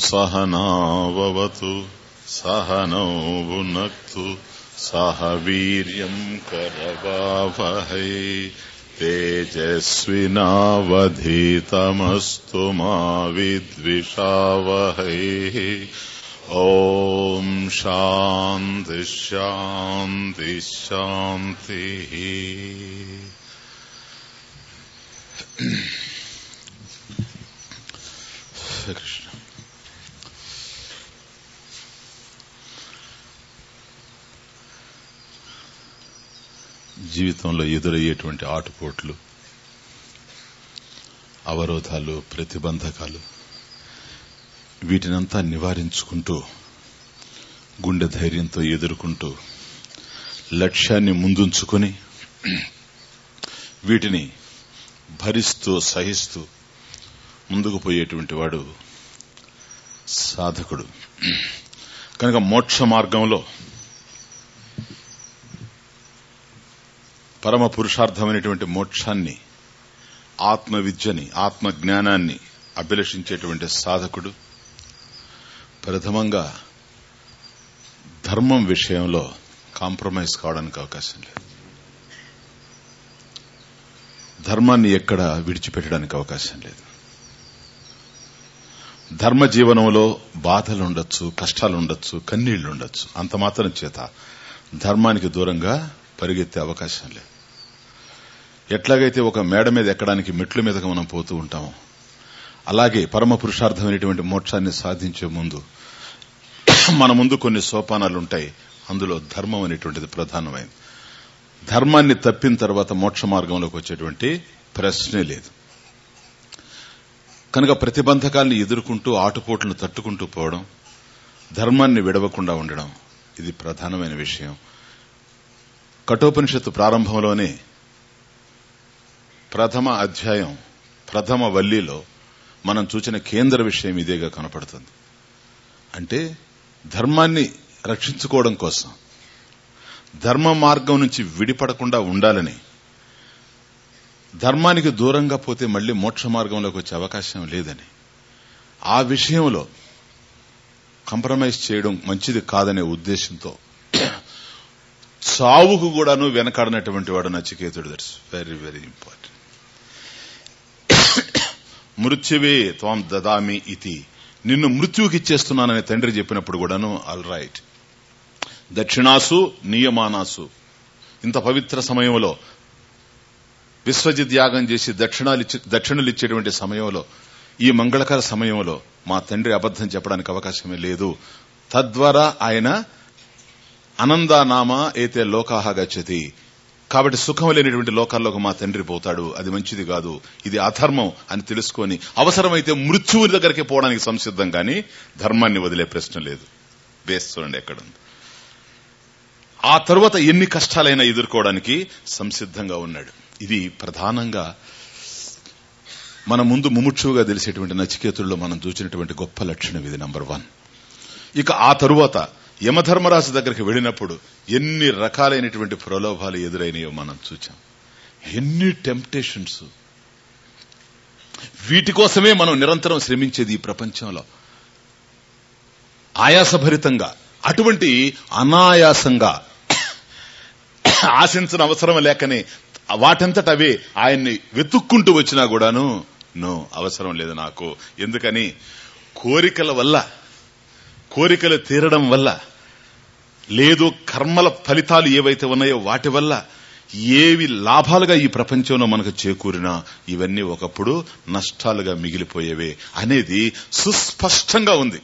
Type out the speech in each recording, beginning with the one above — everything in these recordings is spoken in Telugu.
सहनावतु सहनौ भुनक्तु सह वीर्यम् करवावहै तेजस्विनावधीतमस्तु मा विद्विषावहै ॐ शान्ति शान्ति शान्तिः కృష్ణ జీవితంలో ఎదురయ్యేటువంటి ఆటుపోట్లు అవరోధాలు ప్రతిబంధకాలు వీటినంతా నివారించుకుంటూ గుండె ధైర్యంతో ఎదుర్కొంటూ లక్ష్యాన్ని ముందుంచుకొని వీటిని భరిస్తూ సహిస్తూ ముందుకు పోయేటువంటి వాడు సాధకుడు కనుక మోక్ష మార్గంలో పరమ పురుషార్థమైనటువంటి మోక్షాన్ని ఆత్మ విద్యని ఆత్మ జ్ఞానాన్ని అభిలషించేటువంటి సాధకుడు ప్రథమంగా ధర్మం విషయంలో కాంప్రమైజ్ కావడానికి అవకాశం లేదు ధర్మాన్ని ఎక్కడ విడిచిపెట్టడానికి అవకాశం లేదు ధర్మ జీవనంలో బాధలు ఉండొచ్చు కష్టాలు ఉండొచ్చు కన్నీళ్లు ఉండొచ్చు అంత మాత్రం చేత ధర్మానికి దూరంగా పరిగెత్తే అవకాశం లేదు ఎట్లాగైతే ఒక మేడ మీద ఎక్కడానికి మెట్ల మీదగా మనం పోతూ ఉంటామో అలాగే పరమ పురుషార్థమైనటువంటి మోక్షాన్ని సాధించే ముందు మన ముందు కొన్ని సోపానాలు ఉంటాయి అందులో ధర్మం అనేటువంటిది ప్రధానమైంది ధర్మాన్ని తప్పిన తర్వాత మోక్ష మార్గంలోకి వచ్చేటువంటి ప్రశ్నే లేదు కనుక ప్రతిబంధకాలను ఎదుర్కొంటూ ఆటుపోట్లను తట్టుకుంటూ పోవడం ధర్మాన్ని విడవకుండా ఉండడం ఇది ప్రధానమైన విషయం కఠోపనిషత్తు ప్రారంభంలోనే ప్రథమ అధ్యాయం ప్రథమ వల్లిలో మనం చూసిన కేంద్ర విషయం ఇదేగా కనపడుతుంది అంటే ధర్మాన్ని రక్షించుకోవడం కోసం ధర్మ మార్గం నుంచి విడిపడకుండా ఉండాలని ధర్మానికి దూరంగా పోతే మళ్లీ మోక్ష మార్గంలోకి వచ్చే అవకాశం లేదని ఆ విషయంలో కంప్రమైజ్ చేయడం మంచిది కాదనే ఉద్దేశంతో చావుకు కూడాను వెనకాడినటువంటి వాడు నచికేతుడు దట్స్ వెరీ వెరీ ఇంపార్టెంట్ మృత్యువే త్వం దదామి ఇతి నిన్ను మృత్యువుకి ఇచ్చేస్తున్నానని తండ్రి చెప్పినప్పుడు కూడాను ఆల్ రైట్ దక్షిణాసు నియమానాసు ఇంత పవిత్ర సమయంలో విశ్వజిత్ యాగం చేసి దక్షిణాలు దక్షిణలు ఇచ్చేటువంటి సమయంలో ఈ మంగళకర సమయంలో మా తండ్రి అబద్దం చెప్పడానికి అవకాశమే లేదు తద్వారా ఆయన అనందానామ ఏతే లోకాహ గచ్చతి కాబట్టి సుఖం లేనిటువంటి లోకాల్లోకి మా తండ్రి పోతాడు అది మంచిది కాదు ఇది అధర్మం అని తెలుసుకొని అవసరమైతే మృత్యువు దగ్గరికి పోవడానికి సంసిద్ధం కానీ ధర్మాన్ని వదిలే ప్రశ్న లేదు బేస్ చూడండి ఎక్కడుంది ఆ తరువాత ఎన్ని కష్టాలైనా ఎదుర్కోవడానికి సంసిద్ధంగా ఉన్నాడు ఇది ప్రధానంగా మన ముందు ముముక్షువుగా తెలిసేటువంటి నచికేతుల్లో మనం చూసినటువంటి గొప్ప లక్షణం ఇది నంబర్ వన్ ఇక ఆ తరువాత యమధర్మరాజు దగ్గరికి వెళ్ళినప్పుడు ఎన్ని రకాలైనటువంటి ప్రలోభాలు ఎదురైనాయో మనం చూచాం ఎన్ని టెంప్టేషన్స్ వీటి కోసమే మనం నిరంతరం శ్రమించేది ఈ ప్రపంచంలో ఆయాసభరితంగా అటువంటి అనాయాసంగా ఆశించిన అవసరం లేకనే వాటంతట అవే ఆయన్ని వెతుక్కుంటూ వచ్చినా కూడాను నో అవసరం లేదు నాకు ఎందుకని కోరికల వల్ల కోరికలు తీరడం వల్ల లేదు కర్మల ఫలితాలు ఏవైతే ఉన్నాయో వాటి వల్ల ఏవి లాభాలుగా ఈ ప్రపంచంలో మనకు చేకూరినా ఇవన్నీ ఒకప్పుడు నష్టాలుగా మిగిలిపోయేవే అనేది సుస్పష్టంగా ఉంది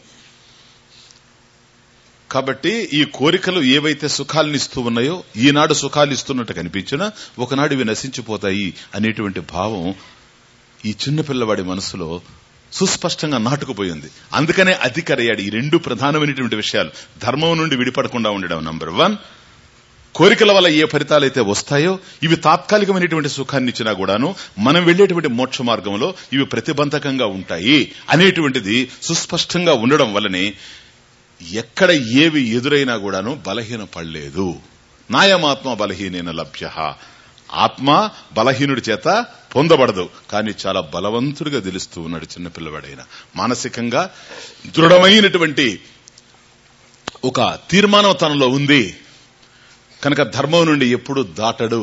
కాబట్టి ఈ కోరికలు ఏవైతే సుఖాలను ఇస్తూ ఉన్నాయో ఈనాడు సుఖాలు ఇస్తున్నట్టు కనిపించినా ఒకనాడు ఇవి నశించిపోతాయి అనేటువంటి భావం ఈ చిన్న పిల్లవాడి మనసులో సుస్పష్టంగా నాటుకుపోయింది అందుకనే అధికరయ్యాడు ఈ రెండు ప్రధానమైనటువంటి విషయాలు ధర్మం నుండి విడిపడకుండా ఉండడం నంబర్ వన్ కోరికల వల్ల ఏ ఫలితాలైతే వస్తాయో ఇవి తాత్కాలికమైనటువంటి సుఖాన్ని ఇచ్చినా కూడాను మనం వెళ్లేటువంటి మోక్ష మార్గంలో ఇవి ప్రతిబంధకంగా ఉంటాయి అనేటువంటిది సుస్పష్టంగా ఉండడం వల్లనే ఎక్కడ ఏవి ఎదురైనా కూడాను బలహీన పడలేదు నాయమాత్మ బలహీనైన లభ్య ఆత్మ బలహీనుడి చేత పొందబడదు కానీ చాలా బలవంతుడిగా తెలుస్తూ ఉన్నాడు చిన్నపిల్లవాడైన మానసికంగా దృఢమైనటువంటి ఒక తీర్మానం తనలో ఉంది కనుక ధర్మం నుండి ఎప్పుడు దాటడు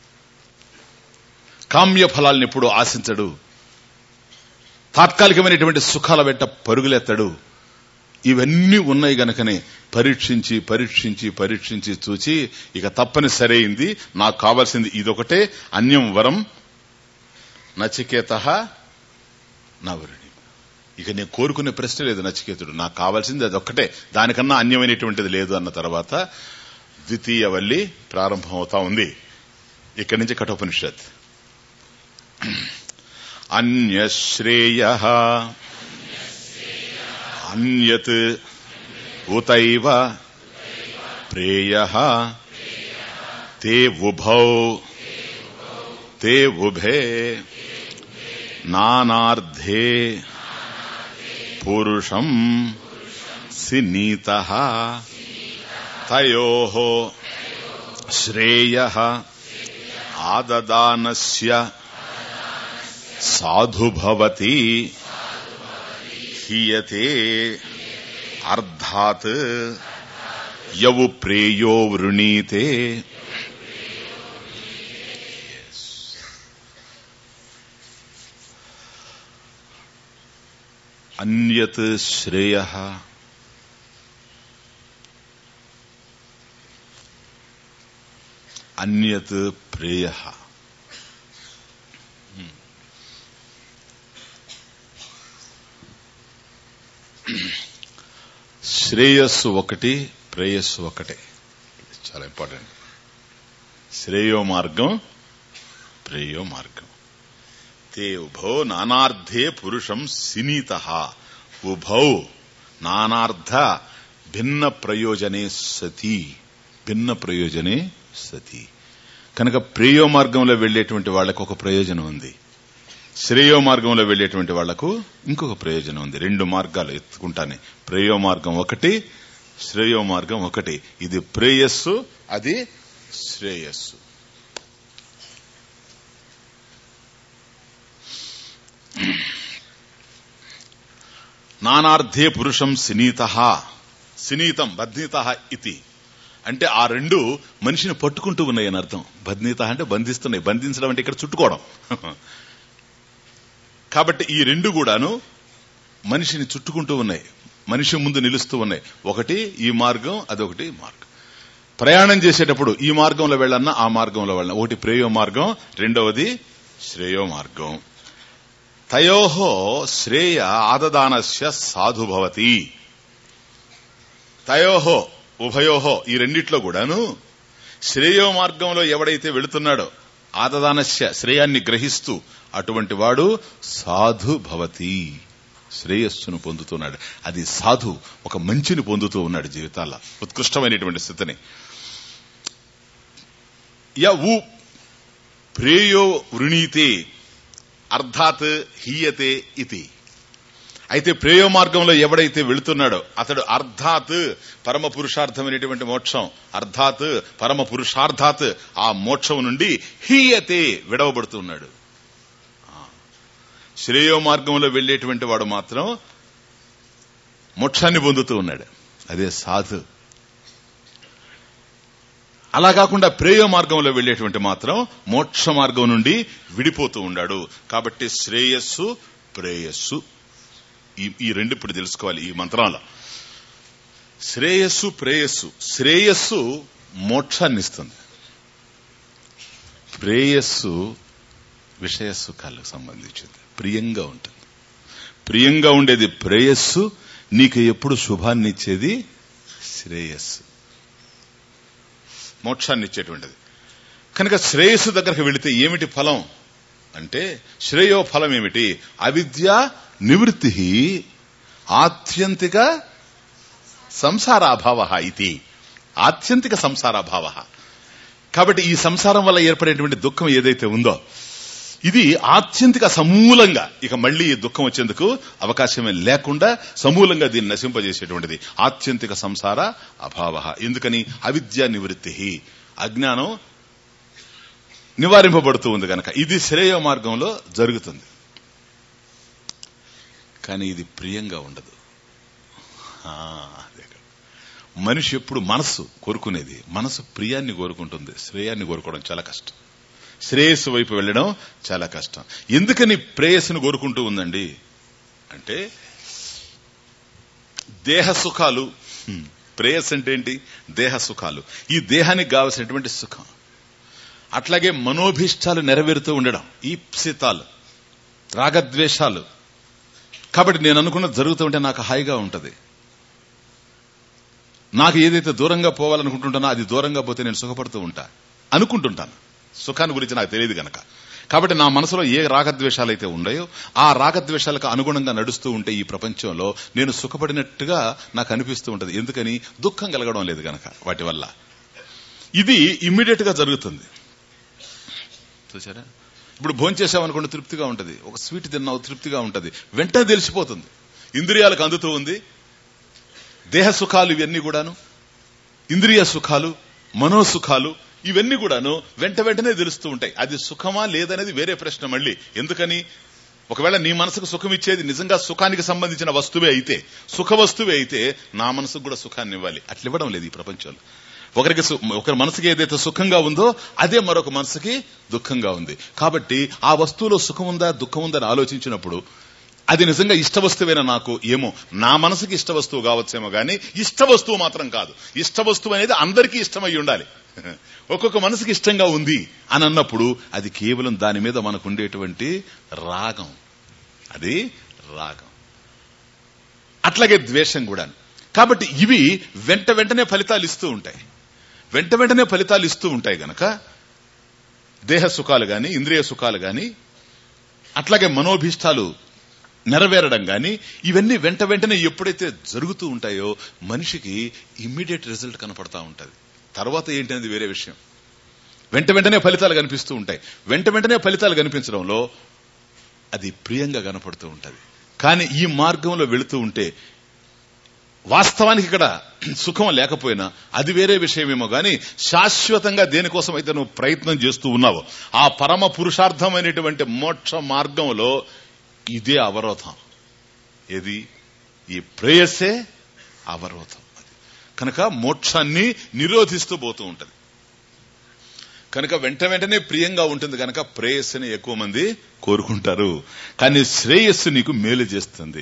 కామ్య ఫలాలను ఎప్పుడు ఆశించడు తాత్కాలికమైనటువంటి సుఖాల వెంట పరుగులెత్తడు ఇవన్నీ ఉన్నాయి గనకనే పరీక్షించి పరీక్షించి పరీక్షించి చూచి ఇక తప్పని సరైంది నాకు కావాల్సింది ఇదొకటే అన్యం వరం నచికేత నవరుణి ఇక నేను కోరుకునే ప్రశ్న లేదు నచికేతుడు నాకు కావాల్సింది అదొక్కటే దానికన్నా అన్యమైనటువంటిది లేదు అన్న తర్వాత ద్వితీయ వల్లి ప్రారంభం అవుతా ఉంది ఇక్కడి నుంచి కఠోపనిషత్ అన్యశ్రేయ అన్యత్ ఉతైవ ప్రేయ తే ఉభౌ తే ఉభే నానార్థే పురుషం సినీత తయో శ్రేయ ఆదదానస్య సాధుభవతి హీయతే అర్ధాత్ యవు ప్రేయో వృణీతే అన్యత్ శ్రేయ అన్యత్ ప్రేయ శ్రేయస్సు ఒకటి ప్రేయస్సు ఒకటే చాలా ఇంపార్టెంట్ శ్రేయో మార్గం ప్రేయో మార్గం తే ఉభౌ నానార్థే పురుషం సినీత ఉభౌ నానార్థ భిన్న ప్రయోజనే సతి భిన్న ప్రయోజనే సతి కనుక ప్రేయో మార్గంలో వెళ్లేటువంటి వాళ్లకు ఒక ప్రయోజనం ఉంది శ్రేయో మార్గంలో వెళ్లేటువంటి వాళ్లకు ఇంకొక ప్రయోజనం ఉంది రెండు మార్గాలు ఎత్తుకుంటానే ప్రేయో మార్గం ఒకటి శ్రేయో మార్గం ఒకటి ఇది ప్రేయస్సు అది శ్రేయస్సు నానార్థే పురుషం సినీత సినీతం బధ్నీత ఇది అంటే ఆ రెండు మనిషిని పట్టుకుంటూ ఉన్నాయి అని అర్థం బధ్నీత అంటే బంధిస్తున్నాయి బంధించడం అంటే ఇక్కడ చుట్టుకోవడం కాబట్టి ఈ రెండు కూడాను మనిషిని చుట్టుకుంటూ ఉన్నాయి మనిషి ముందు నిలుస్తూ ఉన్నాయి ఒకటి ఈ మార్గం అదొకటి మార్గం ప్రయాణం చేసేటప్పుడు ఈ మార్గంలో వెళ్ళన్నా ఆ మార్గంలో వెళ్ళిన ఒకటి ప్రేయో మార్గం రెండవది శ్రేయో మార్గం తయోహో శ్రేయ ఆదదానస్య సాధుభవతి తయోహో ఉభయోహో ఈ రెండిట్లో కూడాను శ్రేయో మార్గంలో ఎవడైతే వెళుతున్నాడో ఆదదానస్య శ్రేయాన్ని గ్రహిస్తూ అటువంటి వాడు సాధు భవతి శ్రేయస్సును పొందుతున్నాడు అది సాధు ఒక మంచిని పొందుతూ ఉన్నాడు జీవితాల్లో ఉత్కృష్టమైనటువంటి స్థితిని య ఉ ప్రేయో వృణీతే అర్థాత్ హీయతే ఇది అయితే ప్రేయో మార్గంలో ఎవడైతే వెళుతున్నాడో అతడు అర్థాత్ పరమ పురుషార్థమైనటువంటి మోక్షం అర్థాత్ పరమ పురుషార్థాత్ ఆ మోక్షం నుండి హీయతే విడవబడుతున్నాడు శ్రేయో మార్గంలో వెళ్లేటువంటి వాడు మాత్రం మోక్షాన్ని పొందుతూ ఉన్నాడు అదే సాధు అలా కాకుండా ప్రేయ మార్గంలో వెళ్లేటువంటి మాత్రం మోక్ష మార్గం నుండి విడిపోతూ ఉన్నాడు కాబట్టి శ్రేయస్సు ప్రేయస్సు ఈ రెండు ఇప్పుడు తెలుసుకోవాలి ఈ మంత్రాల శ్రేయస్సు ప్రేయస్సు శ్రేయస్సు మోక్షాన్ని ఇస్తుంది ప్రేయస్సు విషయ సుఖాలకు సంబంధించింది ప్రియంగా ఉంటుంది ప్రియంగా ఉండేది ప్రేయస్సు నీకు ఎప్పుడు శుభాన్ని ఇచ్చేది శ్రేయస్సు మోక్షాన్ని ఇచ్చేటువంటిది కనుక శ్రేయస్సు దగ్గరకు వెళితే ఏమిటి ఫలం అంటే శ్రేయో ఫలం ఏమిటి అవిద్య నివృత్తి ఆత్యంతిక సంసారాభావ ఇది ఆత్యంతిక సంసారాభావ కాబట్టి ఈ సంసారం వల్ల ఏర్పడేటువంటి దుఃఖం ఏదైతే ఉందో ఇది ఆత్యంతిక సమూలంగా ఇక మళ్లీ ఈ దుఃఖం వచ్చేందుకు అవకాశమే లేకుండా సమూలంగా దీన్ని నశింపజేసేటువంటిది ఆత్యంతిక సంసార అభావ ఎందుకని అవిద్య నివృత్తి అజ్ఞానం నివారింపబడుతూ ఉంది గనక ఇది శ్రేయ మార్గంలో జరుగుతుంది కానీ ఇది ప్రియంగా ఉండదు ఆ, అదే కదా. మనిషి ఎప్పుడు మనస్సు కోరుకునేది మనసు ప్రియాన్ని కోరుకుంటుంది శ్రేయాన్ని కోరుకోవడం చాలా కష్టం శ్రేయస్సు వైపు వెళ్ళడం చాలా కష్టం ఎందుకని ప్రేయస్సును కోరుకుంటూ ఉందండి అంటే దేహ సుఖాలు హ్మ్, ప్రేయస్ అంటే ఏంటి దేహ సుఖాలు ఈ దేహానికి కావలసినటువంటి సుఖం అట్లాగే మనోభీష్టాలు నెరవేరుతూ ఉండడం ఈ ప్సితాలు రాగద్వేషాలు కాబట్టి నేను అనుకున్నది జరుగుతూ ఉంటే నాకు హాయిగా ఉంటది నాకు ఏదైతే దూరంగా పోవాలనుకుంటుంటానో అది దూరంగా పోతే నేను సుఖపడుతూ ఉంటా అనుకుంటుంటాను సుఖాన్ని గురించి నాకు తెలియదు గనక కాబట్టి నా మనసులో ఏ రాగద్వేషాలు అయితే ఉన్నాయో ఆ రాగద్వేషాలకు అనుగుణంగా నడుస్తూ ఉంటే ఈ ప్రపంచంలో నేను సుఖపడినట్టుగా నాకు అనిపిస్తూ ఉంటది ఎందుకని దుఃఖం కలగడం లేదు గనక వాటి వల్ల ఇది ఇమ్మీడియట్ గా జరుగుతుంది చూసారా ఇప్పుడు భోంచేసామనుకోండి తృప్తిగా ఉంటది ఒక స్వీట్ తిన్నావు తృప్తిగా ఉంటది వెంటనే తెలిసిపోతుంది ఇంద్రియాలకు అందుతూ ఉంది దేహ సుఖాలు ఇవన్నీ కూడాను ఇంద్రియ సుఖాలు మనోసుఖాలు ఇవన్నీ కూడాను వెంట వెంటనే తెలుస్తూ ఉంటాయి అది సుఖమా లేదనేది వేరే ప్రశ్న మళ్ళీ ఎందుకని ఒకవేళ నీ మనసుకు సుఖం ఇచ్చేది నిజంగా సుఖానికి సంబంధించిన వస్తువే అయితే సుఖ వస్తువే అయితే నా మనసుకు కూడా సుఖాన్ని ఇవ్వాలి అట్లా ఇవ్వడం లేదు ఈ ప్రపంచంలో ఒకరికి సు- ఒకరి మనసుకి ఏదైతే సుఖంగా ఉందో అదే మరొక మనసుకి దుఃఖంగా ఉంది కాబట్టి ఆ వస్తువులో సుఖం ఉందా దుఃఖం ఉందా అని ఆలోచించినప్పుడు అది నిజంగా ఇష్ట వస్తువేనా నాకు ఏమో నా మనసుకి ఇష్ట వస్తువు కావచ్చేమో గానీ ఇష్ట వస్తువు మాత్రం కాదు ఇష్ట వస్తువు అనేది అందరికీ ఇష్టమై ఉండాలి ఒక్కొక్క మనసుకి ఇష్టంగా ఉంది అని అన్నప్పుడు అది కేవలం దాని మీద మనకు ఉండేటువంటి రాగం అది రాగం అట్లాగే ద్వేషం కూడా కాబట్టి ఇవి వెంట వెంటనే ఫలితాలు ఇస్తూ ఉంటాయి వెంట వెంటనే ఫలితాలు ఇస్తూ ఉంటాయి గనక దేహ సుఖాలు గాని ఇంద్రియ సుఖాలు గాని అట్లాగే మనోభీష్టాలు నెరవేరడం గాని ఇవన్నీ వెంట వెంటనే ఎప్పుడైతే జరుగుతూ ఉంటాయో మనిషికి ఇమ్మీడియట్ రిజల్ట్ కనపడతా ఉంటది తర్వాత ఏంటనేది వేరే విషయం వెంట వెంటనే ఫలితాలు కనిపిస్తూ ఉంటాయి వెంట వెంటనే ఫలితాలు కనిపించడంలో అది ప్రియంగా కనపడుతూ ఉంటది కానీ ఈ మార్గంలో వెళుతూ ఉంటే వాస్తవానికి ఇక్కడ సుఖం లేకపోయినా అది వేరే విషయమేమో గాని శాశ్వతంగా దేనికోసం అయితే నువ్వు ప్రయత్నం చేస్తూ ఉన్నావో ఆ పరమ పురుషార్థమైనటువంటి మోక్ష మార్గంలో ఇదే అవరోధం ఏది ఈ ప్రేయస్సే అవరోధం అది కనుక మోక్షాన్ని నిరోధిస్తూ పోతూ ఉంటది కనుక వెంట వెంటనే ప్రియంగా ఉంటుంది కనుక ప్రేయస్సుని ఎక్కువ మంది కోరుకుంటారు కానీ శ్రేయస్సు నీకు మేలు చేస్తుంది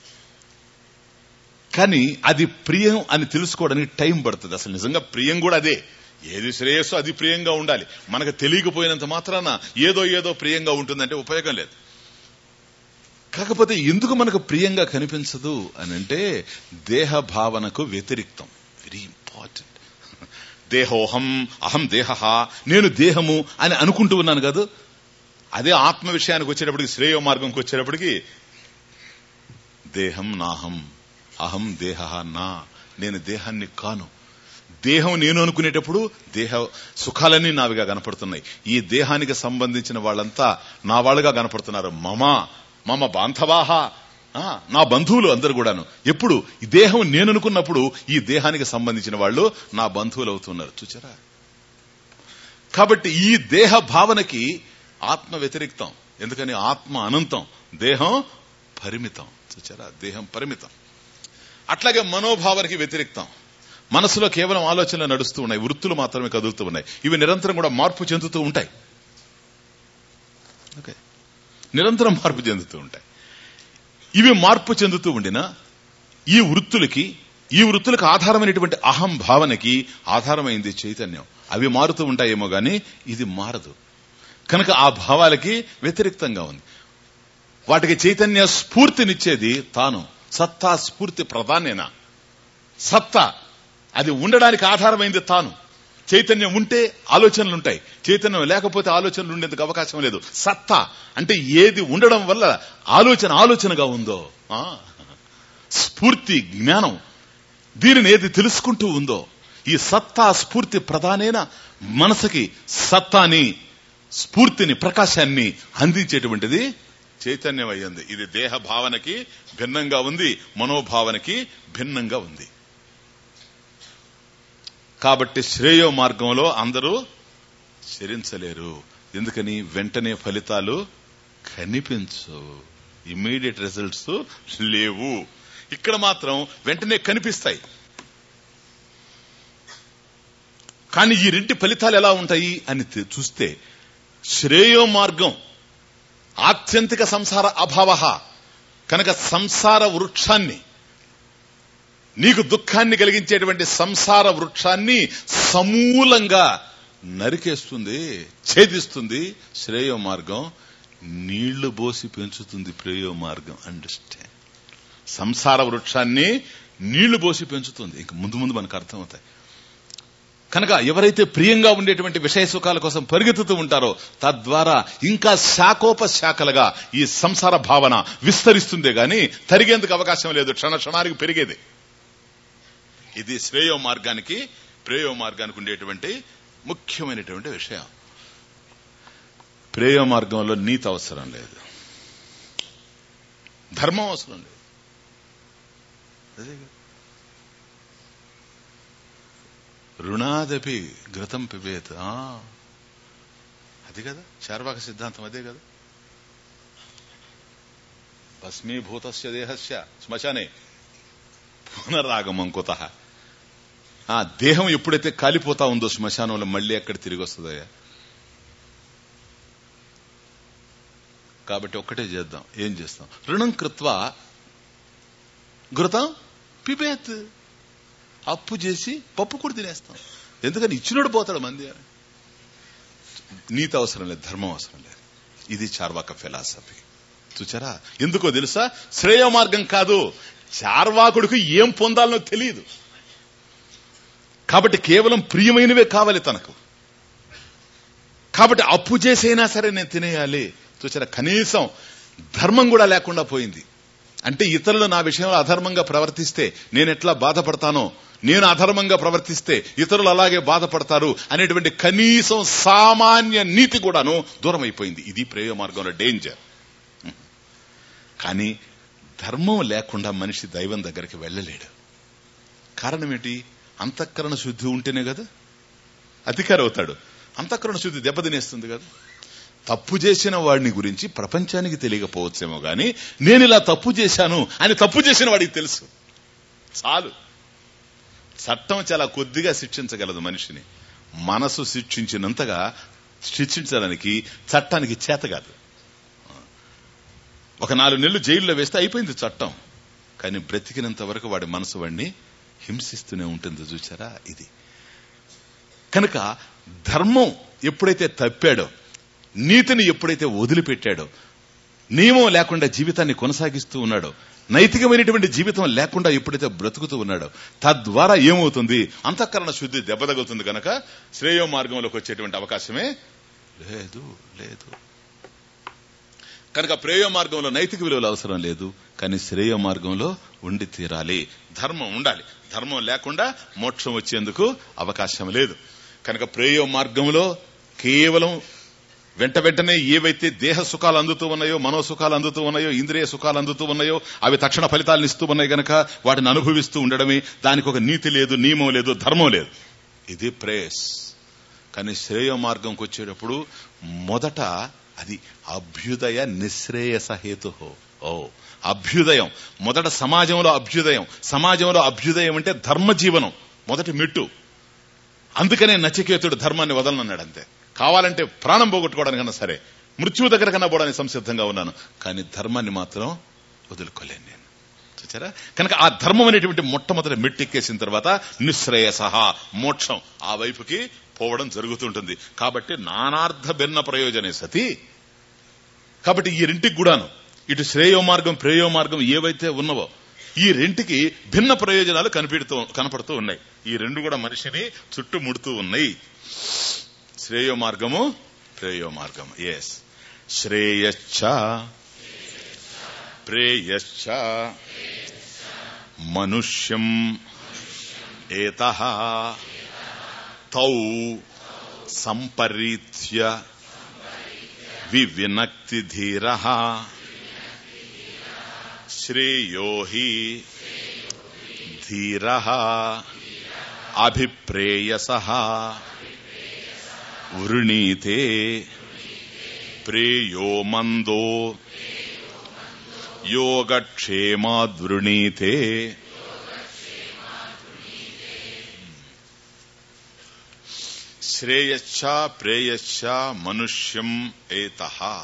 కానీ అది ప్రియం అని తెలుసుకోవడానికి టైం పడుతుంది అసలు నిజంగా ప్రియం కూడా అదే ఏది శ్రేయస్సు అది ప్రియంగా ఉండాలి మనకు తెలియకపోయినంత మాత్రాన ఏదో ఏదో ప్రియంగా ఉంటుందంటే ఉపయోగం లేదు కాకపోతే ఎందుకు మనకు ప్రియంగా కనిపించదు అని అంటే దేహ భావనకు వ్యతిరిక్తం వెరీ ఇంపార్టెంట్ దేహోహం అహం దేహ నేను దేహము అని అనుకుంటూ ఉన్నాను కాదు అదే ఆత్మ విషయానికి వచ్చేటప్పటికి శ్రేయ మార్గంకి వచ్చేటప్పటికి దేహం నాహం అహం దేహ నా నేను దేహాన్ని కాను దేహం నేను అనుకునేటప్పుడు దేహ సుఖాలన్నీ నావిగా కనపడుతున్నాయి ఈ దేహానికి సంబంధించిన వాళ్ళంతా నా వాళ్ళుగా కనపడుతున్నారు మమ మమ బాంధవాహ ఆ, నా బంధువులు అందరు కూడాను ఎప్పుడు ఈ దేహం నేను అనుకున్నప్పుడు ఈ దేహానికి సంబంధించిన వాళ్ళు నా బంధువులు అవుతున్నారు చూచారా కాబట్టి ఈ దేహ భావనకి ఆత్మ వ్యతిరిక్తం ఎందుకని ఆత్మ అనంతం దేహం పరిమితం చూచారా దేహం పరిమితం అట్లాగే మనోభావానికి వ్యతిరిక్తం మనసులో కేవలం ఆలోచనలు నడుస్తూ ఉన్నాయి వృత్తులు మాత్రమే కదులుతూ ఉన్నాయి ఇవి నిరంతరం కూడా మార్పు చెందుతూ ఉంటాయి ఓకే నిరంతరం మార్పు చెందుతూ ఉంటాయి ఇవి మార్పు చెందుతూ ఉండిన ఈ వృత్తులకి ఈ వృత్తులకు ఆధారమైనటువంటి అహం భావనకి ఆధారమైంది చైతన్యం అవి మారుతూ ఉంటాయేమో గాని ఇది మారదు కనుక ఆ భావాలకి వ్యతిరిక్తంగా ఉంది వాటికి చైతన్య స్ఫూర్తినిచ్చేది తాను సత్తా స్ఫూర్తి ప్రధానేనా సత్తా అది ఉండడానికి ఆధారమైంది తాను చైతన్యం ఉంటే ఆలోచనలు ఉంటాయి చైతన్యం లేకపోతే ఆలోచనలు ఉండేందుకు అవకాశం లేదు సత్తా అంటే ఏది ఉండడం వల్ల ఆలోచన ఆలోచనగా ఉందో ఆ, స్ఫూర్తి జ్ఞానం దీనిని ఏది తెలుసుకుంటూ ఉందో ఈ సత్తా స్ఫూర్తి ప్రధానైన మనసుకి సత్తాని స్ఫూర్తిని ప్రకాశాన్ని అందించేటువంటిది చైతన్యం అయ్యింది ఇది దేహ భావనకి భిన్నంగా ఉంది మనోభావనకి భిన్నంగా ఉంది కాబట్టి శ్రేయో మార్గంలో అందరూ చరించలేరు ఎందుకని వెంటనే ఫలితాలు కనిపించవు ఇమ్మీడియట్ రిజల్ట్స్ లేవు ఇక్కడ మాత్రం వెంటనే కనిపిస్తాయి కానీ ఈ రెంటి ఫలితాలు ఎలా ఉంటాయి అని తె- చూస్తే శ్రేయో మార్గం ఆత్యంతిక సంసార అభావ కనుక సంసార వృక్షాన్ని నీకు దుఃఖాన్ని కలిగించేటువంటి సంసార వృక్షాన్ని సమూలంగా నరికేస్తుంది ఛేదిస్తుంది శ్రేయో మార్గం నీళ్లు బోసి పెంచుతుంది ప్రేయో మార్గం అండర్స్టాండ్ సంసార వృక్షాన్ని నీళ్లు పోసి పెంచుతుంది ఇంక ముందు ముందు మనకు అర్థమవుతాయి కనుక ఎవరైతే ప్రియంగా ఉండేటువంటి విషయ సుఖాల కోసం పరిగెత్తుతూ ఉంటారో తద్వారా ఇంకా శాఖోపశాఖలుగా ఈ సంసార భావన విస్తరిస్తుందే గాని తరిగేందుకు అవకాశం లేదు క్షణ క్షణానికి పెరిగేది ఇది శ్రేయో మార్గానికి ప్రేయో మార్గానికి ఉండేటువంటి ముఖ్యమైనటువంటి విషయం ప్రేయో మార్గంలో నీతి అవసరం లేదు ధర్మం అవసరం లేదు అదే కదా. రుణాదపి ఘృతం పిబేత్ ఆ. అది కదా చార్వాక సిద్ధాంతం అదే కదా భస్మీభూతస్య దేహస్య శ్మశానే పునరాగమం కుత ఆ దేహం ఎప్పుడైతే కాలిపోతా ఉందో శ్మశానంలో మళ్ళీ ఎక్కడ తిరిగి వస్తుందయ్యా కాబట్టి ఒక్కటే చేద్దాం ఏం చేస్తాం రుణం కృత్వ ఘృతం పిబేత్ అప్పు చేసి పప్పు కూడా తినేస్తాం ఎందుకని ఇచ్చినోడు పోతాడు మంది నీతి అవసరం లేదు ధర్మం అవసరం లేదు ఇది చార్వాక ఫిలాసఫీ చూచారా ఎందుకో తెలుసా శ్రేయ మార్గం కాదు చార్వాకుడికి ఏం పొందాలనో తెలియదు కాబట్టి కేవలం ప్రియమైనవే కావాలి తనకు కాబట్టి అప్పు చేసైనా సరే నేను తినేయాలి చూసారా కనీసం ధర్మం కూడా లేకుండా పోయింది అంటే ఇతరులు నా విషయంలో అధర్మంగా ప్రవర్తిస్తే నేను ఎట్లా బాధపడతానో నేను అధర్మంగా ప్రవర్తిస్తే ఇతరులు అలాగే బాధపడతారు అనేటువంటి కనీసం సామాన్య నీతి కూడాను దూరం అయిపోయింది ఇది ప్రేమ మార్గంలో డేంజర్ కానీ ధర్మం లేకుండా మనిషి దైవం దగ్గరికి వెళ్ళలేడు కారణం ఏంటి అంతఃకరణ శుద్ధి ఉంటేనే కదా అధికారి అవుతాడు అంతఃకరణ శుద్ధి దెబ్బతినేస్తుంది కదా తప్పు చేసిన వాడిని గురించి ప్రపంచానికి తెలియకపోవచ్చేమో గాని నేను ఇలా తప్పు చేశాను అని తప్పు చేసిన వాడికి తెలుసు చాలు చట్టం చాలా కొద్దిగా శిక్షించగలదు మనిషిని మనసు శిక్షించినంతగా శిక్షించడానికి చట్టానికి చేత కాదు ఒక నాలుగు నెలలు జైల్లో వేస్తే అయిపోయింది చట్టం కానీ బ్రతికినంత వరకు వాడి మనసు వాడిని హింసిస్తూనే ఉంటుంది చూసారా ఇది కనుక ధర్మం ఎప్పుడైతే తప్పాడో నీతిని ఎప్పుడైతే వదిలిపెట్టాడో నియమం లేకుండా జీవితాన్ని కొనసాగిస్తూ ఉన్నాడో నైతికమైనటువంటి జీవితం లేకుండా ఎప్పుడైతే బ్రతుకుతూ ఉన్నాడో తద్వారా ఏమవుతుంది అంతఃకరణ శుద్ధి దెబ్బతగులుతుంది కనుక శ్రేయో మార్గంలోకి వచ్చేటువంటి అవకాశమే లేదు లేదు కనుక ప్రేయ మార్గంలో నైతిక విలువలు అవసరం లేదు కానీ శ్రేయ మార్గంలో ఉండి తీరాలి ధర్మం ఉండాలి ధర్మం లేకుండా మోక్షం వచ్చేందుకు అవకాశం లేదు కనుక ప్రేయ మార్గంలో కేవలం వెంట వెంటనే ఏవైతే దేహ సుఖాలు అందుతూ ఉన్నాయో మనో సుఖాలు అందుతూ ఉన్నాయో ఇంద్రియ సుఖాలు అందుతూ ఉన్నాయో అవి తక్షణ ఫలితాలను ఇస్తూ ఉన్నాయి గనక వాటిని అనుభవిస్తూ ఉండడమే దానికి ఒక నీతి లేదు నియమం లేదు ధర్మం లేదు ఇది ప్రేయస్ కానీ శ్రేయ మార్గంకి వచ్చేటప్పుడు మొదట అది అభ్యుదయ నిశ్రేయస హేతు ఓ అభ్యుదయం మొదట సమాజంలో అభ్యుదయం సమాజంలో అభ్యుదయం అంటే ధర్మ జీవనం మొదటి మెట్టు అందుకనే నచికేతుడు ధర్మాన్ని వదలనన్నాడు అంతే కావాలంటే ప్రాణం పోగొట్టుకోవడానికన్నా సరే మృత్యువు దగ్గర కన్నా పోవడానికి సంసిద్ధంగా ఉన్నాను కానీ ధర్మాన్ని మాత్రం వదులుకోలేను నేను చూచారా కనుక ఆ ధర్మం అనేటువంటి మొట్టమొదటి మెట్టెక్కేసిన తర్వాత నిశ్రేయస మోక్షం ఆ వైపుకి పోవడం జరుగుతుంటుంది కాబట్టి నానార్థ భిన్న ప్రయోజనే సతి కాబట్టి ఈ రెంటికి కూడాను ఇటు శ్రేయో మార్గం ప్రేయో మార్గం ఏవైతే ఉన్నవో ఈ రెంటికి భిన్న ప్రయోజనాలు కనిపెడుతూ కనపడుతూ ఉన్నాయి ఈ రెండు కూడా మనిషిని చుట్టుముడుతూ ఉన్నాయి శ్రేయో మార్గము ప్రేయో మార్గము ఎస్ శ్రేయశ్చ ప్రేయశ్చ మనుష్యం ఏత తౌ సంపరీత్య వివినక్తి ధీర శ్రేయో హి ధీర అభిప్రేయస వృణీతే ప్రేయో మందో యోగక్షేమాద్వృణీతే శ్రేయశ్చ ప్రేయశ్చ మనుష్యం ఏత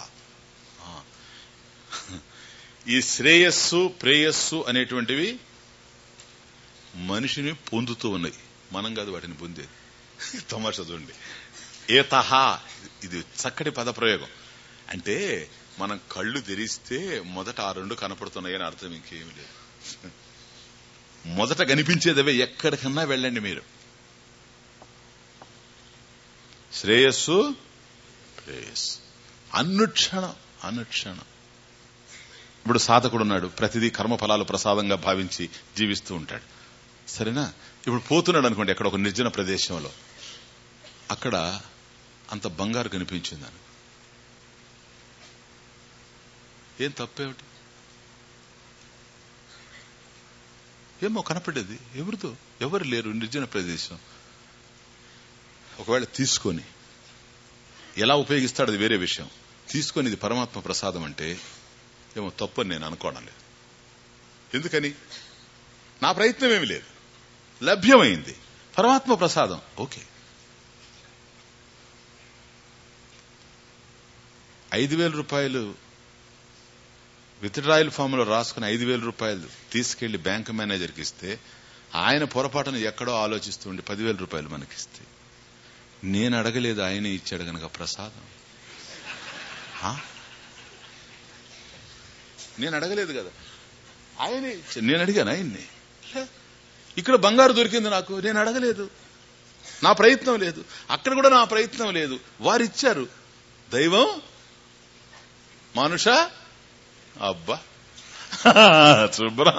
ఈ శ్రేయస్సు ప్రేయస్సు అనేటువంటివి మనిషిని పొందుతూ ఉన్నాయి మనం కాదు వాటిని పొందేది తమాషా చూడండి ఏతహ ఇది చక్కటి పదప్రయోగం అంటే మనం కళ్ళు తెరిస్తే మొదట ఆ రెండు కనపడుతున్నాయని అర్థం ఇంకేమీ లేదు మొదట కనిపించేదవే ఎక్కడికన్నా వెళ్ళండి మీరు శ్రేయస్సు ప్రేయస్సు అనుక్షణం అనుక్షణం ఇప్పుడు సాధకుడు ఉన్నాడు ప్రతిదీ కర్మఫలాలు ప్రసాదంగా భావించి జీవిస్తూ ఉంటాడు సరేనా ఇప్పుడు పోతున్నాడు అనుకోండి ఎక్కడ ఒక నిర్జన ప్రదేశంలో అక్కడ అంత బంగారు కనిపించింది అని ఏం తప్పేమిటి ఏమో కనపడేది ఎవరితో ఎవరు లేరు నిర్జన ప్రదేశం ఒకవేళ తీసుకొని ఎలా ఉపయోగిస్తాడు అది వేరే విషయం తీసుకొని ఇది పరమాత్మ ప్రసాదం అంటే ఏమో తప్పని నేను అనుకోవడం లేదు ఎందుకని నా ప్రయత్నం ఏమి లేదు లభ్యమైంది పరమాత్మ ప్రసాదం ఓకే ఐదు వేల రూపాయలు విత్డ్రాయల్ ఫామ్ లో రాసుకుని ఐదు వేల రూపాయలు తీసుకెళ్లి బ్యాంక్ మేనేజర్కి ఇస్తే ఆయన పొరపాటును ఎక్కడో ఆలోచిస్తుండి పదివేల రూపాయలు మనకిస్తే నేను అడగలేదు ఆయనే ఇచ్చాడు గనక ప్రసాదం హా? నేను అడగలేదు కదా ఆయనే ఇచ్చాడు నేను అడిగాను ఆయన్ని లే. ఇక్కడ బంగారు దొరికింది నాకు నేను అడగలేదు నా ప్రయత్నం లేదు అక్కడ కూడా నా ప్రయత్నం లేదు వారు ఇచ్చారు దైవం మనుష అబ్బా శుభ్రం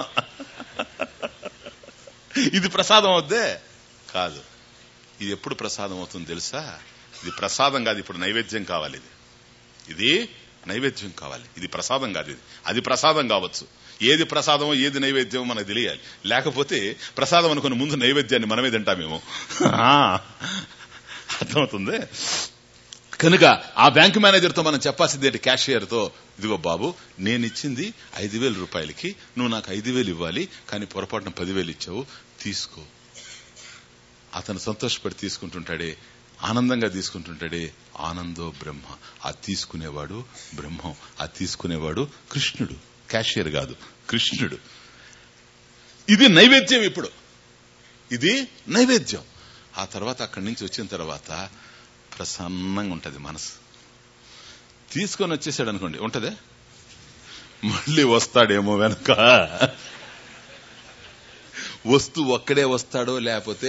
ఇది ప్రసాదం అవుద్దే కాదు ఇది ఎప్పుడు ప్రసాదం అవుతుంది తెలుసా ఇది ప్రసాదం కాదు ఇప్పుడు నైవేద్యం కావాలి ఇది ఇది నైవేద్యం కావాలి ఇది ప్రసాదం కాదు ఇది అది ప్రసాదం కావచ్చు ఏది ప్రసాదమో ఏది నైవేద్యమో మనకు తెలియాలి లేకపోతే ప్రసాదం అనుకున్న ముందు నైవేద్యాన్ని మనమే తింటామేమో ఆ, అర్థమవుతుంది కనుక ఆ బ్యాంక్ మేనేజర్ తో మనం చెప్పాల్సింది ఏంటి క్యాషియర్ తో ఇదిగో బాబు నేను ఇచ్చింది ఐదు వేల రూపాయలకి నువ్వు నాకు ఐదు వేలు ఇవ్వాలి కానీ పొరపాటున పదివేలు ఇచ్చావు తీసుకో అతను సంతోషపడి తీసుకుంటుంటాడే ఆనందంగా తీసుకుంటుంటాడే ఆనందో బ్రహ్మ ఆ తీసుకునేవాడు బ్రహ్మం ఆ తీసుకునేవాడు కృష్ణుడు క్యాషియర్ కాదు కృష్ణుడు ఇది నైవేద్యం ఇప్పుడు ఇది నైవేద్యం ఆ తర్వాత అక్కడి నుంచి వచ్చిన తర్వాత ప్రసన్నంగా ఉంటది మనసు తీసుకొని వచ్చేసాడు అనుకోండి ఉంటదే మళ్ళీ వస్తాడేమో వెనక వస్తూ ఒక్కడే వస్తాడో లేకపోతే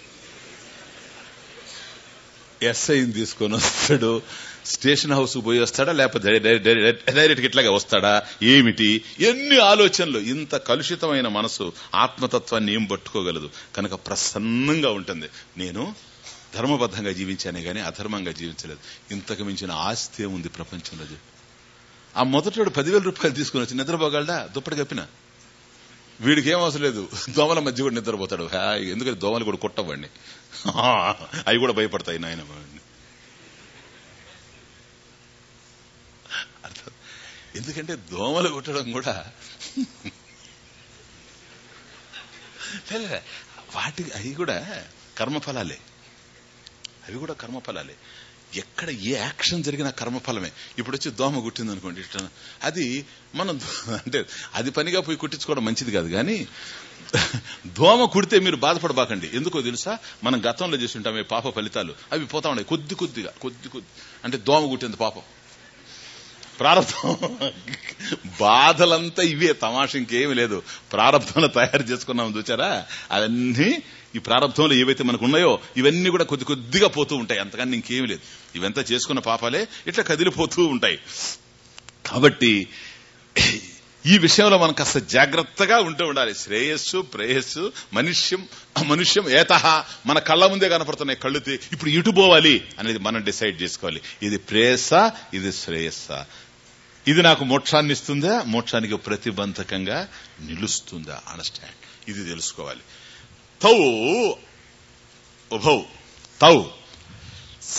ఎస్ఐని తీసుకొని వస్తాడు స్టేషన్ హౌస్ పోయి వస్తాడా లేకపోతే డైరెక్ట్ ఇట్లాగే వస్తాడా ఏమిటి ఎన్ని ఆలోచనలు ఇంత కలుషితమైన మనసు ఆత్మతత్వాన్ని ఏం పట్టుకోగలదు కనుక ప్రసన్నంగా ఉంటుంది నేను ధర్మబద్ధంగా జీవించానే గాని అధర్మంగా జీవించలేదు ఇంతకు మించిన ఆస్తి ఏముంది ప్రపంచంలో చెప్పు. ఆ మొదటోడు పదివేల రూపాయలు తీసుకుని వచ్చి నిద్రపోగలడా దుప్పటి కప్పిన వీడికి ఏం అవసరం లేదు దోమల మధ్య కూడా నిద్రపోతాడు హాయ్, ఎందుకంటే దోమలు కూడా కుట్టవండి అవి కూడా భయపడతాయి నాయన అర్థం ఎందుకంటే దోమలు కుట్టడం కూడా లే, లే, వాటి అవి కూడా కర్మఫలాలే అవి కూడా కర్మఫలాలే ఎక్కడ ఏ యాక్షన్ జరిగినా కర్మఫలమే ఇప్పుడు వచ్చి దోమ కుట్టింది అనుకోండి ఇట్లా అది మనం అంటే అది పనిగా పోయి కుట్టించుకోవడం మంచిది కాదు కానీ దోమ కుడితే మీరు బాధపడబాకండి ఎందుకో తెలుసా మనం గతంలో చేసి ఉంటాం ఈ పాప ఫలితాలు అవి పోతా ఉన్నాయి కొద్ది కొద్దిగా కొద్ది కొద్ది అంటే దోమ కుట్టింది పాపం ప్రారంభం బాధలంతా ఇవే తమాష ఇంకేమీ లేదు ప్రారంభంలో తయారు చేసుకున్నాం చూచారా అవన్నీ ఈ ప్రారంభంలో ఏవైతే మనకు ఉన్నాయో ఇవన్నీ కూడా కొద్ది కొద్దిగా పోతూ ఉంటాయి అంతకన్నా ఇంకేమీ లేదు ఇవంతా చేసుకున్న పాపాలే ఇట్లా కదిలిపోతూ ఉంటాయి కాబట్టి ఈ విషయంలో మనం కాస్త జాగ్రత్తగా ఉంటూ ఉండాలి శ్రేయస్సు ప్రేయస్సు మనుష్యం మనుష్యం ఏతహ మన కళ్ళ ముందే కనపడుతున్నాయి కళ్ళు తీ- ఇప్పుడు ఇటు పోవాలి అనేది మనం డిసైడ్ చేసుకోవాలి ఇది ప్రేయస్స ఇది శ్రేయస్స ఇది నాకు మోక్షాన్ని ఇస్తుందా మోక్షానికి ప్రతిబంధకంగా నిలుస్తుందా అండర్స్టాండ్ ఇది తెలుసుకోవాలి తౌ ఉభౌ తౌ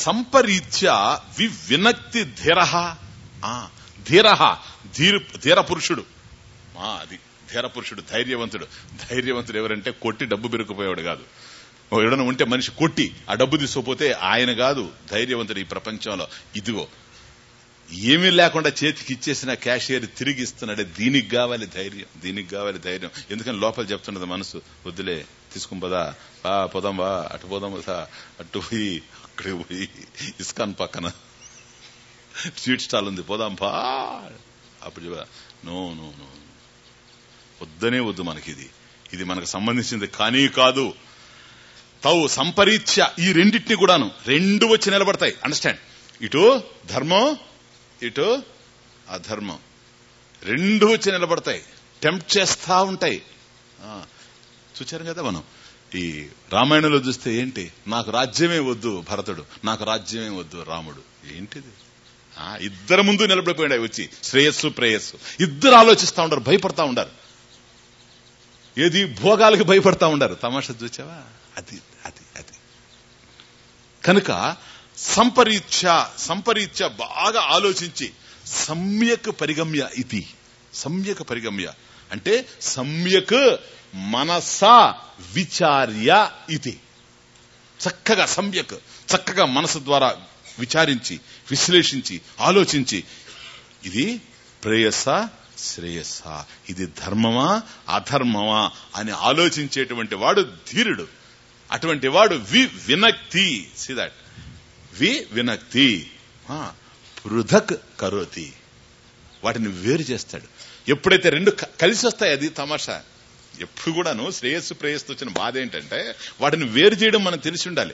సంపరీత్య వివినక్తి ధీరహ ఆ, ధీరహ ధీర ధీర పురుషుడు ఆ, అది ధీర పురుషుడు ధైర్యవంతుడు ధైర్యవంతుడు ఎవరంటే కొట్టి డబ్బు బెరుకుపోయేవాడు కాదు ఎవడన్నా ఉంటే మనిషి కొట్టి ఆ డబ్బు తీసుకుపోతే ఆయన కాదు ధైర్యవంతుడు ఈ ప్రపంచంలో ఇదిగో ఏమీ లేకుండా చేతికి ఇచ్చేసిన క్యాషియర్ తిరిగి ఇస్తున్నాడే దీనికి కావాలి ధైర్యం దీనికి కావాలి ధైర్యం ఎందుకని లోపల చెప్తున్నది మనసు వద్దులే తీసుకుని పోదా బా పోదాం బా అటు పోదాం బా అటు పోయి అక్కడికి పోయి ఇస్కాన్ పక్కన స్వీట్ స్టాల్ ఉంది పోదాం బా అప్పుడు చెప్పా నో నో నో వద్దనే వద్దు మనకి ఇది ఇది మనకు సంబంధించింది కానీ కాదు తౌ సంపరీత్య ఈ రెండింటిని కూడాను రెండు వచ్చి నిలబడతాయి అండర్స్టాండ్ ఇటు ధర్మం ఇటు అధర్మం రెండు వచ్చి నిలబడతాయి టెంప్ట్ చేస్తా ఉంటాయి ఆ, చూచారు కదా మనం ఈ రామాయణంలో చూస్తే ఏంటి నాకు రాజ్యమే వద్దు భరతుడు నాకు రాజ్యమే వద్దు రాముడు ఏంటిది ఆ, ఇద్దరు ముందు నిలబడిపోయాడు వచ్చి శ్రేయస్సు ప్రేయస్సు ఇద్దరు ఆలోచిస్తా ఉంటారు భయపడతా ఉండారు ఏది భోగాలకు భయపడతా ఉండారు తమాషా చూచావా అది అది అది కనుక సంపరీత్య సంపరీత్య బాగా ఆలోచించి సమ్యక్ పరిగమ్య ఇది సమ్యక్ పరిగమ్య అంటే సమ్యక్ మనసా విచార్య ఇది చక్కగా సమ్యక్ చక్కగా మనసు ద్వారా విచారించి విశ్లేషించి ఆలోచించి ఇది ప్రేయస శ్రేయస్స ఇది ధర్మమా అధర్మమా అని ఆలోచించేటువంటి వాడు ధీరుడు అటువంటి వాడు వి వినక్తి సి దట్ వి వినక్తి ఆ, పృథక్ కరోతి వాటిని వేరు చేస్తాడు ఎప్పుడైతే రెండు క- కలిసి వస్తాయి అది తమాషా ఎప్పుడు కూడాను శ్రేయస్సు ప్రేయస్సు వచ్చిన బాధ ఏంటంటే వాటిని వేరు చేయడం మనం తెలిసి ఉండాలి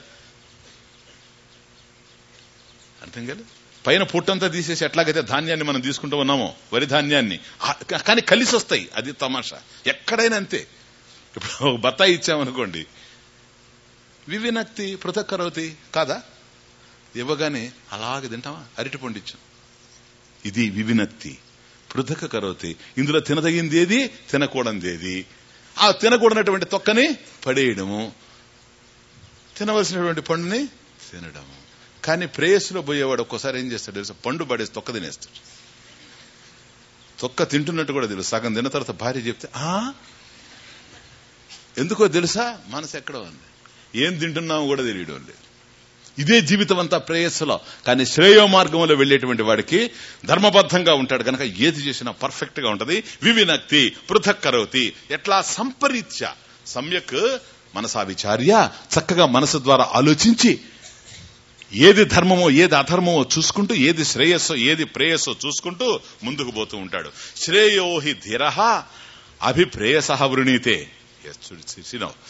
అర్థం కాదు పైన పుట్టంతా తీసేసి ఎట్లాగైతే ధాన్యాన్ని మనం తీసుకుంటూ ఉన్నామో వరి ధాన్యాన్ని ఆ, కా- కానీ కలిసి వస్తాయి అది తమాషా ఎక్కడైనా అంతే ఇప్పుడు ఒక బత్తాయి ఇచ్చామనుకోండి వివినక్తి పృథక్ కరోతి కాదా ఇవ్వగానే అలాగే తింటామా అరటి పండు ఇచ్చాం ఇది వివినక్తి పృథక కరోతి ఇందులో తినదగింది ఏది తినకూడనిది ఏది ఆ తినకూడనటువంటి తొక్కని పడేయడము తినవలసినటువంటి పండుని తినడము కానీ ప్రేయస్సులో పోయేవాడు ఒక్కోసారి ఏం చేస్తాడు తెలుసా పండు పడేసి తొక్క తినేస్తాడు తొక్క తింటున్నట్టు కూడా తెలుసు సగం తిన్న తర్వాత భార్య చెప్తే ఆ ఎందుకో తెలుసా మనసు ఎక్కడో ఉంది ఏం తింటున్నామో కూడా తెలియడం లేదు ఇదే జీవితం అంతా ప్రేయస్సులో కానీ శ్రేయో మార్గంలో వెళ్లేటువంటి వాడికి ధర్మబద్ధంగా ఉంటాడు కనుక ఏది చేసినా పర్ఫెక్ట్ గా ఉంటది వివినక్తి పృథక్ కరోతి ఎట్లా సంపరీత్య సమ్యక్ మనసా విచార్య చక్కగా మనసు ద్వారా ఆలోచించి ఏది ధర్మమో ఏది అధర్మమో చూసుకుంటూ ఏది శ్రేయస్సో ఏది ప్రేయస్సో చూసుకుంటూ ముందుకు పోతూ ఉంటాడు శ్రేయోహి ధీర అభిప్రేయస వృణీతే Yes, చూడు, see, see now.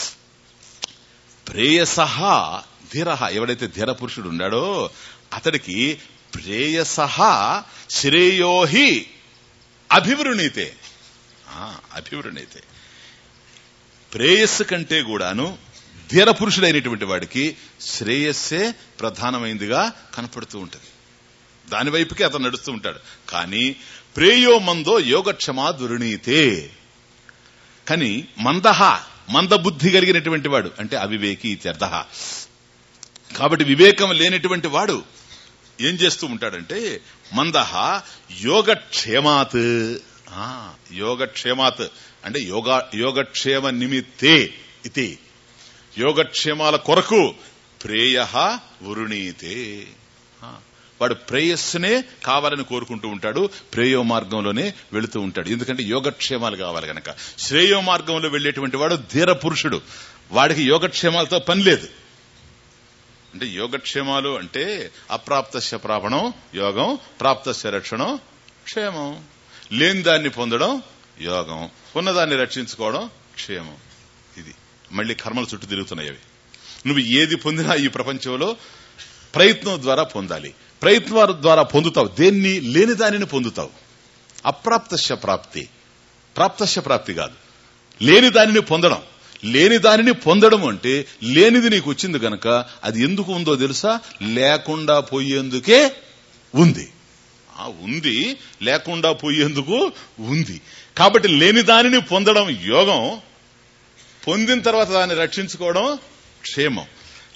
ప్రేయస ధీర ఎవడైతే ధీర పురుషుడు ఉన్నాడో అతడికి ప్రేయస శ్రేయోహి అభివృణీతే ఆ, అభివృణీతే ప్రేయస్సు కంటే కూడాను ధీర పురుషుడైనటువంటి వాడికి శ్రేయస్సే ప్రధానమైందిగా కనపడుతూ ఉంటది దాని వైపుకి అతను నడుస్తూ ఉంటాడు కానీ ప్రేయో మందో యోగక్షమా దుర్నీతే కానీ మందహ మందబుద్ధి కలిగినటువంటి వాడు అంటే అవివేకి ఇత్యర్థ కాబట్టి వివేకం లేనటువంటి వాడు ఏం చేస్తూ ఉంటాడంటే మందహ యోగక్షేమాత్ ఆ, యోగక్షేమాత్ అంటే యోగా యోగక్షేమ నిమిత్తే ఇది యోగక్షేమాల కొరకు ప్రేయ వరుణీతే ఆ, వాడు ప్రేయస్సునే కావాలని కోరుకుంటూ ఉంటాడు ప్రేయో మార్గంలోనే వెళుతూ ఉంటాడు ఎందుకంటే యోగక్షేమాలు కావాలి గనక శ్రేయో మార్గంలో వెళ్లేటువంటి వాడు ధీర పురుషుడు వాడికి యోగక్షేమాలతో పని లేదు అంటే యోగక్షేమాలు అంటే అప్రాప్తస్య ప్రాపణం యోగం ప్రాప్తస్య రక్షణం క్షేమం లేని దాన్ని పొందడం యోగం ఉన్నదాన్ని రక్షించుకోవడం క్షేమం ఇది మళ్ళీ కర్మల చుట్టూ తిరుగుతున్నాయి అవి నువ్వు ఏది పొందినా ఈ ప్రపంచంలో ప్రయత్నం ద్వారా పొందాలి ప్రయత్నం ద్వారా పొందుతావు దేన్ని లేని దానిని పొందుతావు అప్రాప్తస్య ప్రాప్తి ప్రాప్తస్య ప్రాప్తి కాదు లేని దానిని పొందడం లేని దానిని పొందడం అంటే లేనిది నీకు వచ్చింది గనక అది ఎందుకు ఉందో తెలుసా లేకుండా పోయేందుకే ఉంది ఆ ఉంది లేకుండా పోయేందుకు ఉంది కాబట్టి లేని దానిని పొందడం యోగం పొందిన తర్వాత దాన్ని రక్షించుకోవడం క్షేమం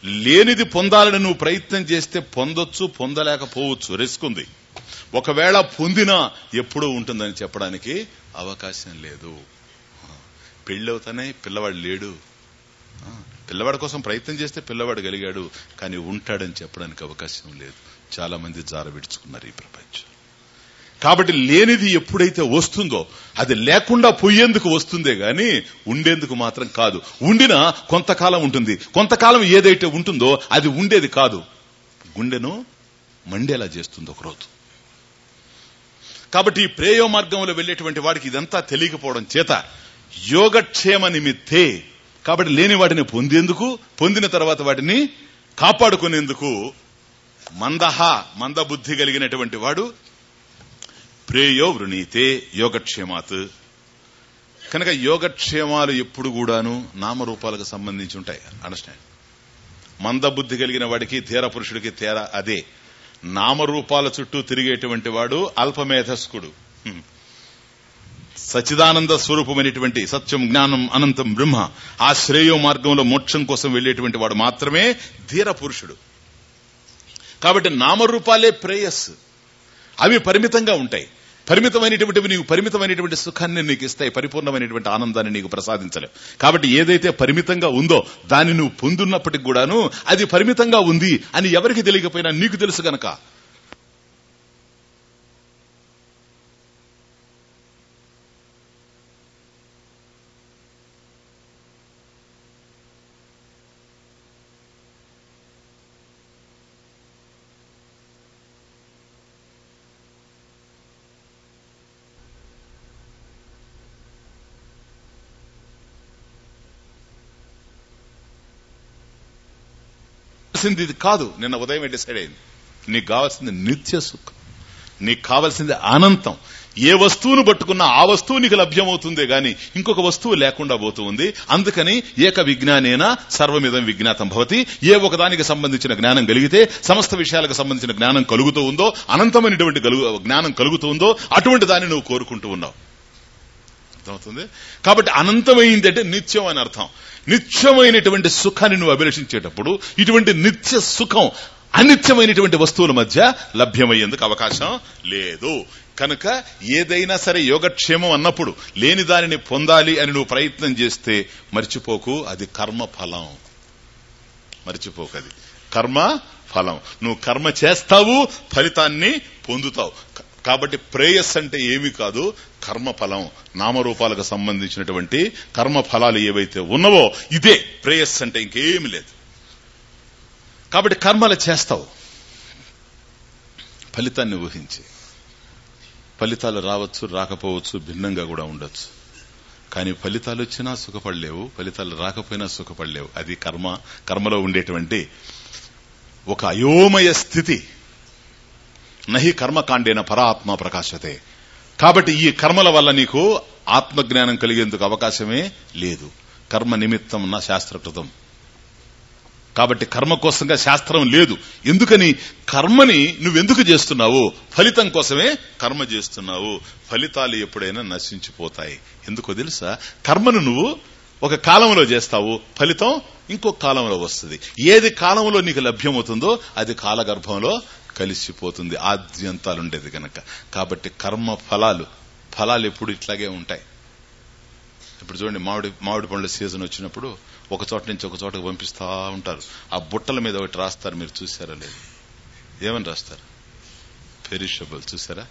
లేనిది పొందాలని నువ్వు ప్రయత్నం చేస్తే పొందొచ్చు పొందలేకపోవచ్చు రిస్క్ ఉంది ఒకవేళ పొందినా ఎప్పుడూ ఉంటుందని చెప్పడానికి అవకాశం లేదు పెళ్ళవుతానే పిల్లవాడు లేడు ఆ, పిల్లవాడి కోసం ప్రయత్నం చేస్తే పిల్లవాడు కలిగాడు కానీ ఉంటాడని చెప్పడానికి అవకాశం లేదు చాలా మంది జార విడుచుకున్నారు ఈ ప్రపంచం కాబట్టి లేనిది ఎప్పుడైతే వస్తుందో అది లేకుండా పోయేందుకు వస్తుందే గాని ఉండేందుకు మాత్రం కాదు ఉండినా కొంతకాలం ఉంటుంది కొంతకాలం ఏదైతే ఉంటుందో అది ఉండేది కాదు గుండెను మండేలా చేస్తుంది ఒకరోజు కాబట్టి ఈ ప్రేయో మార్గంలో వెళ్లేటువంటి వాడికి ఇదంతా తెలియకపోవడం చేత యోగక్షేమ నిమిత్తే కాబట్టి లేని వాటిని పొందేందుకు పొందిన తర్వాత వాటిని కాపాడుకునేందుకు మందహ మందబుద్ధి కలిగినటువంటి వాడు ప్రేయో వృణీతే యోగక్షేమాత్ కనుక యోగక్షేమాలు ఎప్పుడు కూడాను నామరూపాలకు సంబంధించి ఉంటాయి అండర్స్టాండ్ మందబుద్ధి కలిగిన వాడికి తీర పురుషుడికి తీర అదే నామరూపాల చుట్టూ తిరిగేటువంటి వాడు అల్పమేధస్కుడు హ్మ్. సచిదానంద స్వరూపమైనటువంటి సత్యం జ్ఞానం అనంతం బ్రహ్మ ఆ శ్రేయో మార్గంలో మోక్షం కోసం వెళ్లేటువంటి వాడు మాత్రమే ధీర పురుషుడు కాబట్టి నామరూపాలే ప్రేయస్ అవి పరిమితంగా ఉంటాయి పరిమితమైనటువంటివి నీకు పరిమితమైనటువంటి సుఖాన్ని నీకు ఇస్తాయి పరిపూర్ణమైనటువంటి ఆనందాన్ని నీకు ప్రసాదించలేవు కాబట్టి ఏదైతే పరిమితంగా ఉందో దాన్ని నువ్వు పొందున్నప్పటికి కూడాను అది పరిమితంగా ఉంది అని ఎవరికి తెలియకపోయినా నీకు తెలుసు గనక కావాల్సింది ఇది కాదు నిన్న ఉదయం డిసైడ్ అయింది నీకు కావాల్సింది నిత్య సుఖం నీకు కావాల్సింది అనంతం ఏ వస్తువును పట్టుకున్నా ఆ వస్తువు నీకు లభ్యమవుతుందే గాని ఇంకొక వస్తువు లేకుండా పోతూ ఉంది అందుకని ఏక విజ్ఞానేన సర్వమిదం విజ్ఞాతం భవతి ఏ ఒకదానికి సంబంధించిన జ్ఞానం కలిగితే సమస్త విషయాలకు సంబంధించిన జ్ఞానం కలుగుతూ ఉందో అనంతమైనటువంటి కలుగు- జ్ఞానం కలుగుతూ ఉందో అటువంటి దాన్ని నువ్వు కోరుకుంటూ ఉన్నావు అర్థమవుతుంది కాబట్టి అనంతమైంది అంటే నిత్యం అని అర్థం నిత్యమైనటువంటి సుఖాన్ని నువ్వు అభిలషించేటప్పుడు ఇటువంటి నిత్య సుఖం అనిత్యమైనటువంటి వస్తువుల మధ్య లభ్యమయ్యేందుకు అవకాశం లేదు కనుక ఏదైనా సరే యోగక్షేమం అన్నప్పుడు లేని దానిని పొందాలి అని నువ్వు ప్రయత్నం చేస్తే మర్చిపోకు అది కర్మ ఫలం మర్చిపోకు అది కర్మ ఫలం నువ్వు కర్మ చేస్తావు ఫలితాన్ని పొందుతావు క- కాబట్టి ప్రేయస్ అంటే ఏమీ కాదు కర్మ ఫలం నామరూపాలకు సంబంధించినటువంటి కర్మ ఫలాలు ఏవైతే ఉన్నవో ఇదే ప్రేయస్ అంటే ఇంకేమీ లేదు కాబట్టి కర్మలు చేస్తావు ఫలితాన్ని ఊహించి ఫలితాలు రావచ్చు రాకపోవచ్చు భిన్నంగా కూడా ఉండొచ్చు కానీ ఫలితాలు వచ్చినా సుఖపడలేవు ఫలితాలు రాకపోయినా సుఖపడలేవు అది కర్మ కర్మలో ఉండేటువంటి ఒక అయోమయ స్థితి నహి కర్మకాండేన పరాత్మ ప్రకాశతే కాబట్టి ఈ కర్మల వల్ల నీకు ఆత్మజ్ఞానం కలిగేందుకు అవకాశమే లేదు కర్మ నిమిత్తం నా శాస్త్రకృతం కాబట్టి కర్మ కోసంగా శాస్త్రం లేదు ఎందుకని కర్మని నువ్వెందుకు చేస్తున్నావు ఫలితం కోసమే కర్మ చేస్తున్నావు ఫలితాలు ఎప్పుడైనా నశించిపోతాయి ఎందుకో తెలుసా కర్మను నువ్వు ఒక కాలంలో చేస్తావు ఫలితం ఇంకో కాలంలో వస్తుంది ఏది కాలంలో నీకు లభ్యమవుతుందో అది కాలగర్భంలో కలిసిపోతుంది ఆద్యంతాలుండేది గనక కాబట్టి కర్మ ఫలాలు ఫలాలు ఎప్పుడు ఇట్లాగే ఉంటాయి ఇప్పుడు చూడండి మామిడి మామిడి పండ్ల సీజన్ వచ్చినప్పుడు ఒక చోట నుంచి ఒక చోటకు పంపిస్తా ఉంటారు ఆ బుట్టల మీద ఒకటి రాస్తారు మీరు చూసారా లేదు ఏమని రాస్తారు పెరిషబుల్ చూసారా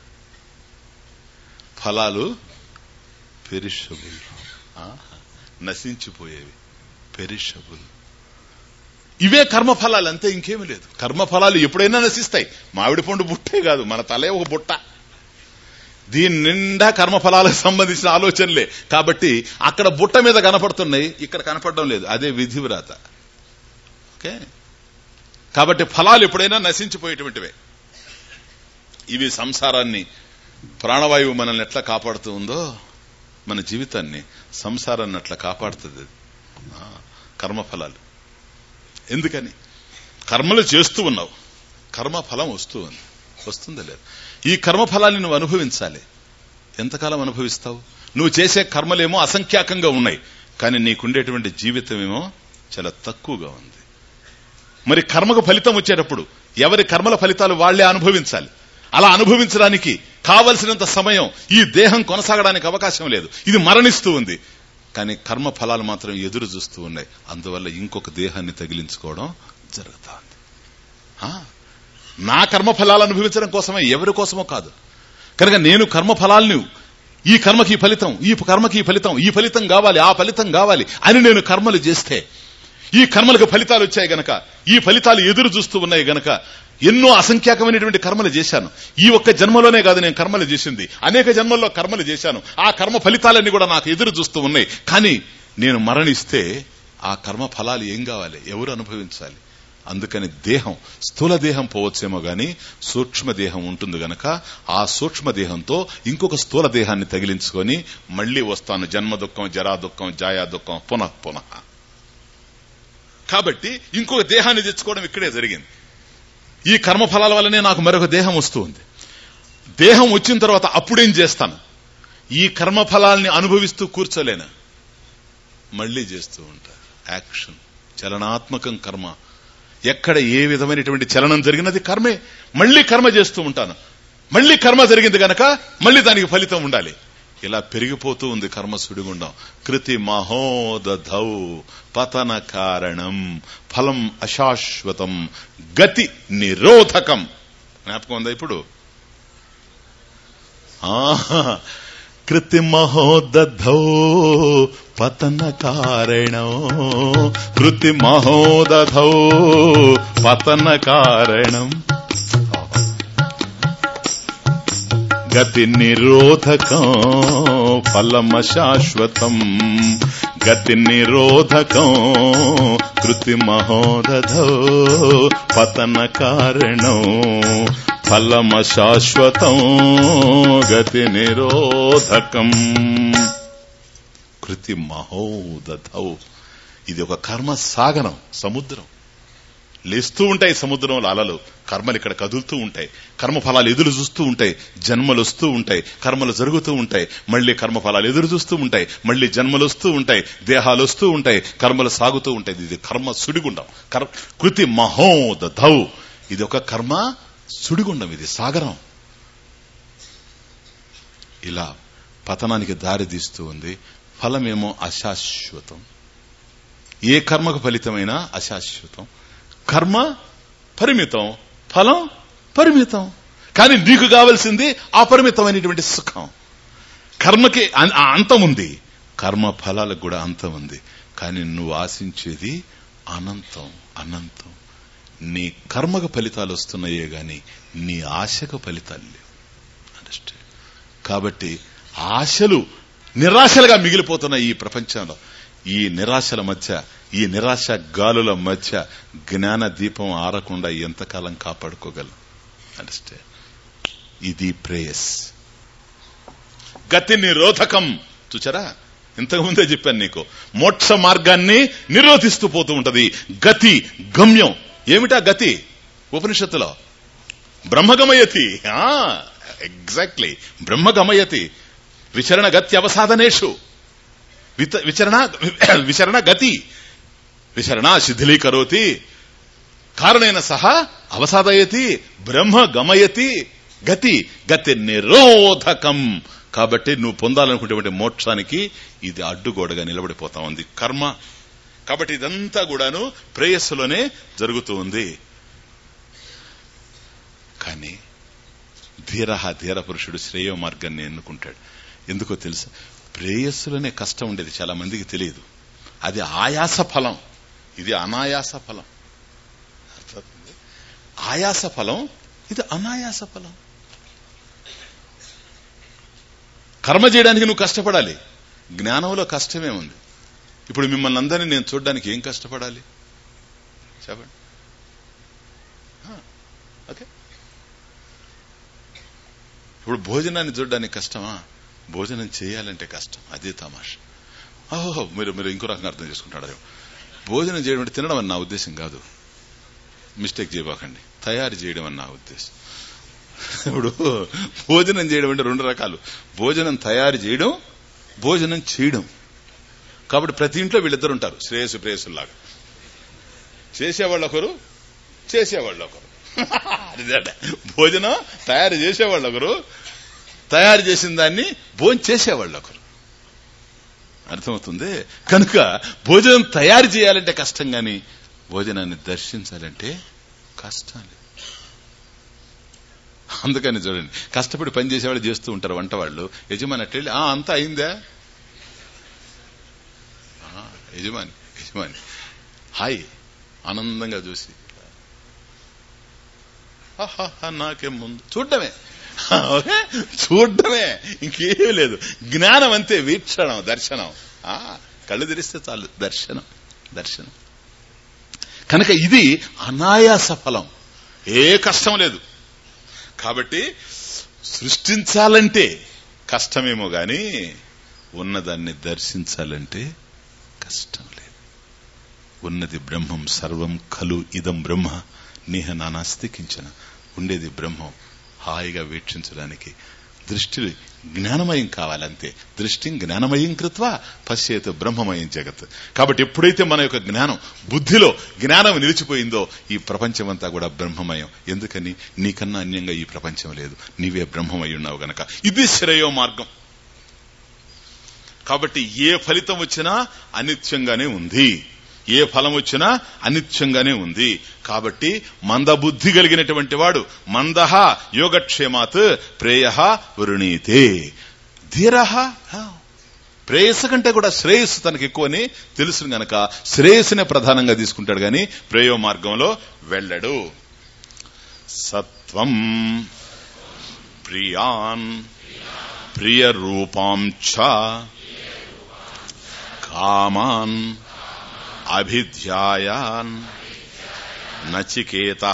ఫలాలు పెరిషబుల్ నశించిపోయేవి పెరిషబుల్ ఇవే కర్మఫలాలు అంతే ఇంకేమీ లేదు కర్మఫలాలు ఎప్పుడైనా నశిస్తాయి మామిడి పండు బుట్టే కాదు మన తలే ఒక బుట్ట దీని నిండా కర్మఫలాలకు సంబంధించిన ఆలోచనలే కాబట్టి అక్కడ బుట్ట మీద కనపడుతున్నాయి ఇక్కడ కనపడడం లేదు అదే విధివ్రాత ఓకే కాబట్టి ఫలాలు ఎప్పుడైనా నశించిపోయేటువంటివే ఇవి సంసారాన్ని ప్రాణవాయువు మనల్ని ఎట్లా కాపాడుతూ ఉందో మన జీవితాన్ని సంసారాన్ని అట్లా కాపాడుతుంది అది. ఆ, కర్మఫలాలు ఎందుకని కర్మలు చేస్తూ ఉన్నావు కర్మఫలం వస్తూ ఉంది వస్తుందా లేదు ఈ కర్మఫలాన్ని నువ్వు అనుభవించాలి ఎంతకాలం అనుభవిస్తావు నువ్వు చేసే కర్మలేమో అసంఖ్యాకంగా ఉన్నాయి కానీ నీకుండేటువంటి జీవితం ఏమో చాలా తక్కువగా ఉంది మరి కర్మకు ఫలితం వచ్చేటప్పుడు ఎవరి కర్మల ఫలితాలు వాళ్లే అనుభవించాలి అలా అనుభవించడానికి కావలసినంత సమయం ఈ దేహం కొనసాగడానికి అవకాశం లేదు ఇది మరణిస్తూ ఉంది కానీ కర్మ ఫలాలు మాత్రం ఎదురు చూస్తూ ఉన్నాయి అందువల్ల ఇంకొక దేహాన్ని తగిలించుకోవడం జరుగుతోంది ఆ, నా కర్మ ఫలాలు అనుభవించడం కోసమే ఎవరి కోసమో కాదు కనుక నేను కర్మ ఫలాల్ని ఈ కర్మకి ఈ ఫలితం ఈ కర్మకి ఈ ఫలితం ఈ ఫలితం కావాలి ఆ ఫలితం కావాలి అని నేను కర్మలు చేస్తే ఈ కర్మలకు ఫలితాలు వచ్చాయి గనక ఈ ఫలితాలు ఎదురు చూస్తూ ఉన్నాయి గనక ఎన్నో అసంఖ్యాకమైనటువంటి కర్మలు చేశాను ఈ ఒక్క జన్మలోనే కాదు నేను కర్మలు చేసింది అనేక జన్మల్లో కర్మలు చేశాను ఆ కర్మ ఫలితాలన్నీ కూడా నాకు ఎదురు చూస్తూ ఉన్నాయి కానీ నేను మరణిస్తే ఆ కర్మ ఫలాలు ఏం కావాలి ఎవరు అనుభవించాలి అందుకని దేహం స్థూల దేహం పోవచ్చేమో గాని సూక్ష్మ దేహం ఉంటుంది గనక ఆ సూక్ష్మ దేహంతో ఇంకొక స్థూల దేహాన్ని తగిలించుకొని మళ్లీ వస్తాను జన్మ దుఃఖం జరా దుఃఖం జాయా దుఃఖం పునః పునః కాబట్టి ఇంకొక దేహాన్ని తెచ్చుకోవడం ఇక్కడే జరిగింది ఈ కర్మ ఫలాల వల్లనే నాకు మరొక దేహం వస్తూ ఉంది దేహం వచ్చిన తర్వాత అప్పుడేం చేస్తాను ఈ కర్మ ఫలాల్ని అనుభవిస్తూ కూర్చోలేను మళ్లీ చేస్తూ ఉంటా యాక్షన్ చలనాత్మకం కర్మ ఎక్కడ ఏ విధమైనటువంటి చలనం జరిగినది కర్మే మళ్లీ కర్మ చేస్తూ ఉంటాను మళ్లీ కర్మ జరిగింది గనక మళ్లీ దానికి ఫలితం ఉండాలి ఇలా పెరిగిపోతూ ఉంది కర్మ సుడిగుండం కృతి మహోదధౌ పతన కారణం ఫలం అశాశ్వతం గతి నిరోధకం జ్ఞాపకం ఉందా ఇప్పుడు కృతి మహోదధౌ పతన కారణం కృతి మహోదధౌ పతన కారణం గతి నిరోధకం ఫలమ శాశ్వతం గతి నిరోధకం కృతి మహోదధో పతన కారణం ఫలమ శాశ్వతం గతి నిరోధకం కృతి మహోదధౌ ఇది ఒక కర్మ సాగనం సముద్రం లేస్తూ ఉంటాయి సముద్రంలో అలలు కర్మలు ఇక్కడ కదులుతూ ఉంటాయి కర్మ ఫలాలు ఎదురు చూస్తూ ఉంటాయి జన్మలు వస్తూ ఉంటాయి కర్మలు జరుగుతూ ఉంటాయి మళ్లీ కర్మ ఫలాలు ఎదురు చూస్తూ ఉంటాయి మళ్లీ జన్మలు వస్తూ ఉంటాయి దేహాలు వస్తూ ఉంటాయి కర్మలు సాగుతూ ఉంటాయి ఇది కర్మ సుడిగుండం కర్- కృతి మహోదధౌ ఇది ఒక కర్మ సుడిగుండం ఇది సాగరం ఇలా పతనానికి దారి తీస్తూ ఉంది ఫలమేమో అశాశ్వతం ఏ కర్మకు ఫలితమైనా అశాశ్వతం కర్మ పరిమితం ఫలం పరిమితం కానీ నీకు కావలసింది అపరిమితమైనటువంటి సుఖం కర్మకి అన్- ఆ అంతం ఉంది కర్మ ఫలాలకు కూడా అంతం ఉంది కానీ నువ్వు ఆశించేది అనంతం అనంతం నీ కర్మకు ఫలితాలు వస్తున్నాయే గాని నీ ఆశకు ఫలితాలు లేవు అండర్స్టాండ్ కాబట్టి ఆశలు నిరాశలుగా మిగిలిపోతున్న ఈ ప్రపంచంలో ఈ నిరాశల మధ్య ఈ నిరాశ గాలుల మధ్య జ్ఞాన దీపం ఆరకుండా ఎంతకాలం కాపాడుకోగలం అండర్స్టాండ్ ఇది ప్రేయస్ గతి నిరోధకం చూచారా ఇంతకుముందే చెప్పాను నీకు మోక్ష మార్గాన్ని నిరోధిస్తూ పోతూ ఉంటది గతి గమ్యం ఏమిటా గతి ఉపనిషత్తులో బ్రహ్మగమయతి ఎగ్జాక్ట్లీ బ్రహ్మగమయతి విచరణ గతి అవసాధనేషు విత- విచరణ విచరణ గతి విచరణ శిథిలీకరోతి కారణేన సహా అవసాదయతి బ్రహ్మ గమయతి గతి గతి నిరోధకం కాబట్టి నువ్వు పొందాలనుకునేటువంటి మోక్షానికి ఇది అడ్డుగోడగా నిలబడిపోతా ఉంది కర్మ కాబట్టి ఇదంతా కూడాను ప్రేయస్సులోనే జరుగుతూ ఉంది కానీ ధీర ధీర పురుషుడు శ్రేయ మార్గాన్ని ఎన్నుకుంటాడు ఎందుకో తెలుసా ప్రేయస్సులోనే కష్టం ఉండేది చాలా మందికి తెలియదు అది ఆయాస ఫలం ఇది అనాయాస ఫలం అర్థమవుతుందా? ఆయాస ఫలం ఇది అనాయాస ఫలం కర్మ చేయడానికి నువ్వు కష్టపడాలి జ్ఞానంలో కష్టమే ఉంది ఇప్పుడు మిమ్మల్ని అందరినీ నేను చూడడానికి ఏం కష్టపడాలి చెప్పండి ఆ, ఓకే ఇప్పుడు భోజనాన్ని చూడడానికి కష్టమా భోజనం చేయాలంటే కష్టం అదే తమాష ఓహో మీరు మీరు ఇంకో రకంగా అర్థం చేసుకుంటాడు భోజనం చేయడం అంటే తినడం అని నా ఉద్దేశం కాదు మిస్టేక్ చేయబాకండి తయారు చేయడం అని నా ఉద్దేశం ఇప్పుడు భోజనం చేయడం అంటే రెండు రకాలు భోజనం తయారు చేయడం భోజనం చేయడం కాబట్టి ప్రతి ఇంట్లో వీళ్ళిద్దరు ఉంటారు శ్రేయస్సు ప్రేయస్సులాగా చేసేవాళ్ళు ఒకరు చేసేవాళ్ళు ఒకరు అదిదట. భోజనం తయారు చేసేవాళ్ళు ఒకరు తయారు చేసిన దాన్ని భోజనం చేసేవాళ్ళు ఒకరు అర్థమవుతుంది కనుక భోజనం తయారు చేయాలంటే కష్టం గాని భోజనాన్ని దర్శించాలంటే కష్టం లేదు అందుకని చూడండి కష్టపడి పని చేసేవాళ్ళు చేస్తూ ఉంటారు వంట వాళ్ళు యజమాని అట్లా వెళ్ళి, ఆ అంతా అయిందా ఆ, యజమాని యజమాని హాయ్ ఆనందంగా చూసి ఆహాహా, నాకేం ముందు చూడడమే ఓకే? చూడడమే ఇంకేమీ లేదు జ్ఞానం అంతే వీక్షణం దర్శనం ఆ కళ్ళు తెరిస్తే చాలు దర్శనం దర్శనం కనుక ఇది అనాయాస ఫలం ఏ కష్టం లేదు కాబట్టి సృష్టించాలంటే కష్టమేమో గాని ఉన్నదాన్ని దర్శించాలంటే కష్టం లేదు ఉన్నది బ్రహ్మం సర్వం ఖలు ఇదం బ్రహ్మ నీహ నానాస్తి కించన ఉండేది బ్రహ్మం హాయిగా వీక్షించడానికి దృష్టి జ్ఞానమయం కావాలంతే దృష్టి జ్ఞానమయం కృత్వ పశ్చేత్ బ్రహ్మమయం జగత్ కాబట్టి ఎప్పుడైతే మన యొక్క జ్ఞానం బుద్ధిలో జ్ఞానం నిలిచిపోయిందో ఈ ప్రపంచమంతా కూడా బ్రహ్మమయం ఎందుకని నీకన్నా అన్యంగా ఈ ప్రపంచం లేదు నీవే బ్రహ్మమై ఉన్నావు గనక ఇది శ్రేయో మార్గం కాబట్టి ఏ ఫలితం వచ్చినా అనిత్యంగానే ఉంది ఏ ఫలం వచ్చినా అనిత్యంగానే ఉంది కాబట్టి మందబుద్ధి కలిగినటువంటి వాడు మందహ యోగక్షేమాత్ ప్రేయ వృణీతే ధీర ప్రేయస్సు కంటే కూడా శ్రేయస్సు తనకు ఎక్కువని తెలుసు గనక శ్రేయస్సునే ప్రధానంగా తీసుకుంటాడు గాని ప్రేయో మార్గంలో వెళ్ళడు సత్వం ప్రియాన్ ప్రియ రూపాం చ కామాన్ అభిధ్యాయాన్ నచికేత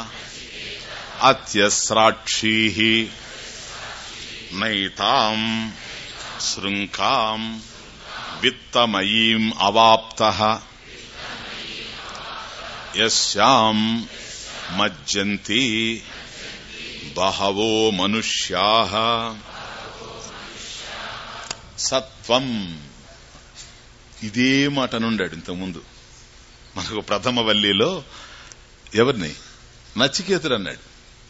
అత్యస్రాక్షీ నైతాం శృంఖాం విత్తమయీం అవాప్త యస్యాం మజ్జంతి బహవో మనుష్యా సత్వం ఇదే మాట నుండాడు ఇంతకుముందు మనకు ప్రథమ వల్లిలో ఎవరిని నచికేతుడు అన్నాడు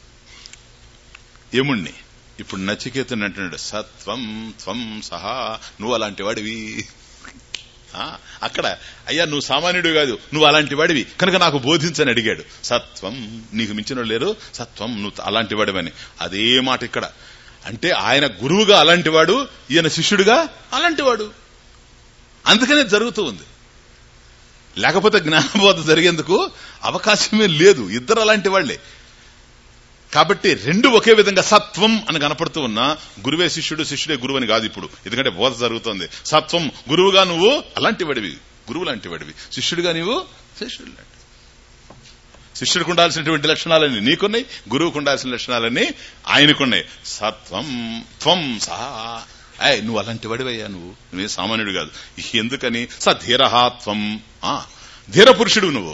యముణ్ణి ఇప్పుడు నచికేతుని అంటున్నాడు సత్వం త్వం సహా నువ్వు అలాంటి వాడివి ఆ, అక్కడ అయ్యా నువ్వు సామాన్యుడు కాదు నువ్వు అలాంటి వాడివి కనుక నాకు బోధించని అడిగాడు సత్వం నీకు మించిన వాళ్ళు లేరు సత్వం నువ్వు అలాంటి వాడివని అదే మాట ఇక్కడ అంటే ఆయన గురువుగా అలాంటి వాడు ఈయన శిష్యుడిగా అలాంటి వాడు అందుకనే జరుగుతూ ఉంది లేకపోతే జ్ఞానబోధ జరిగేందుకు అవకాశమే లేదు ఇద్దరు అలాంటి వాళ్లే కాబట్టి రెండు ఒకే విధంగా సత్వం అని కనపడుతూ ఉన్నా గురువే శిష్యుడు శిష్యుడే గురువు అని కాదు ఇప్పుడు ఎందుకంటే బోధ జరుగుతోంది సత్వం గురువుగా నువ్వు అలాంటి వాడివి గురువు లాంటి వాడివి శిష్యుడిగా నీవు శిష్యుడు లాంటి శిష్యుడికి ఉండాల్సినటువంటి లక్షణాలన్నీ నీకున్నాయి గురువుకు ఉండాల్సిన లక్షణాలన్నీ ఆయనకున్నాయి సత్వం త్వం సహా అయ్ నువ్వు అలాంటి వాడివయ్యా నువ్వు నువ్వే సామాన్యుడు కాదు ఎందుకని స ధీరహా త్వం ఆ, ధీర పురుషుడు నువ్వు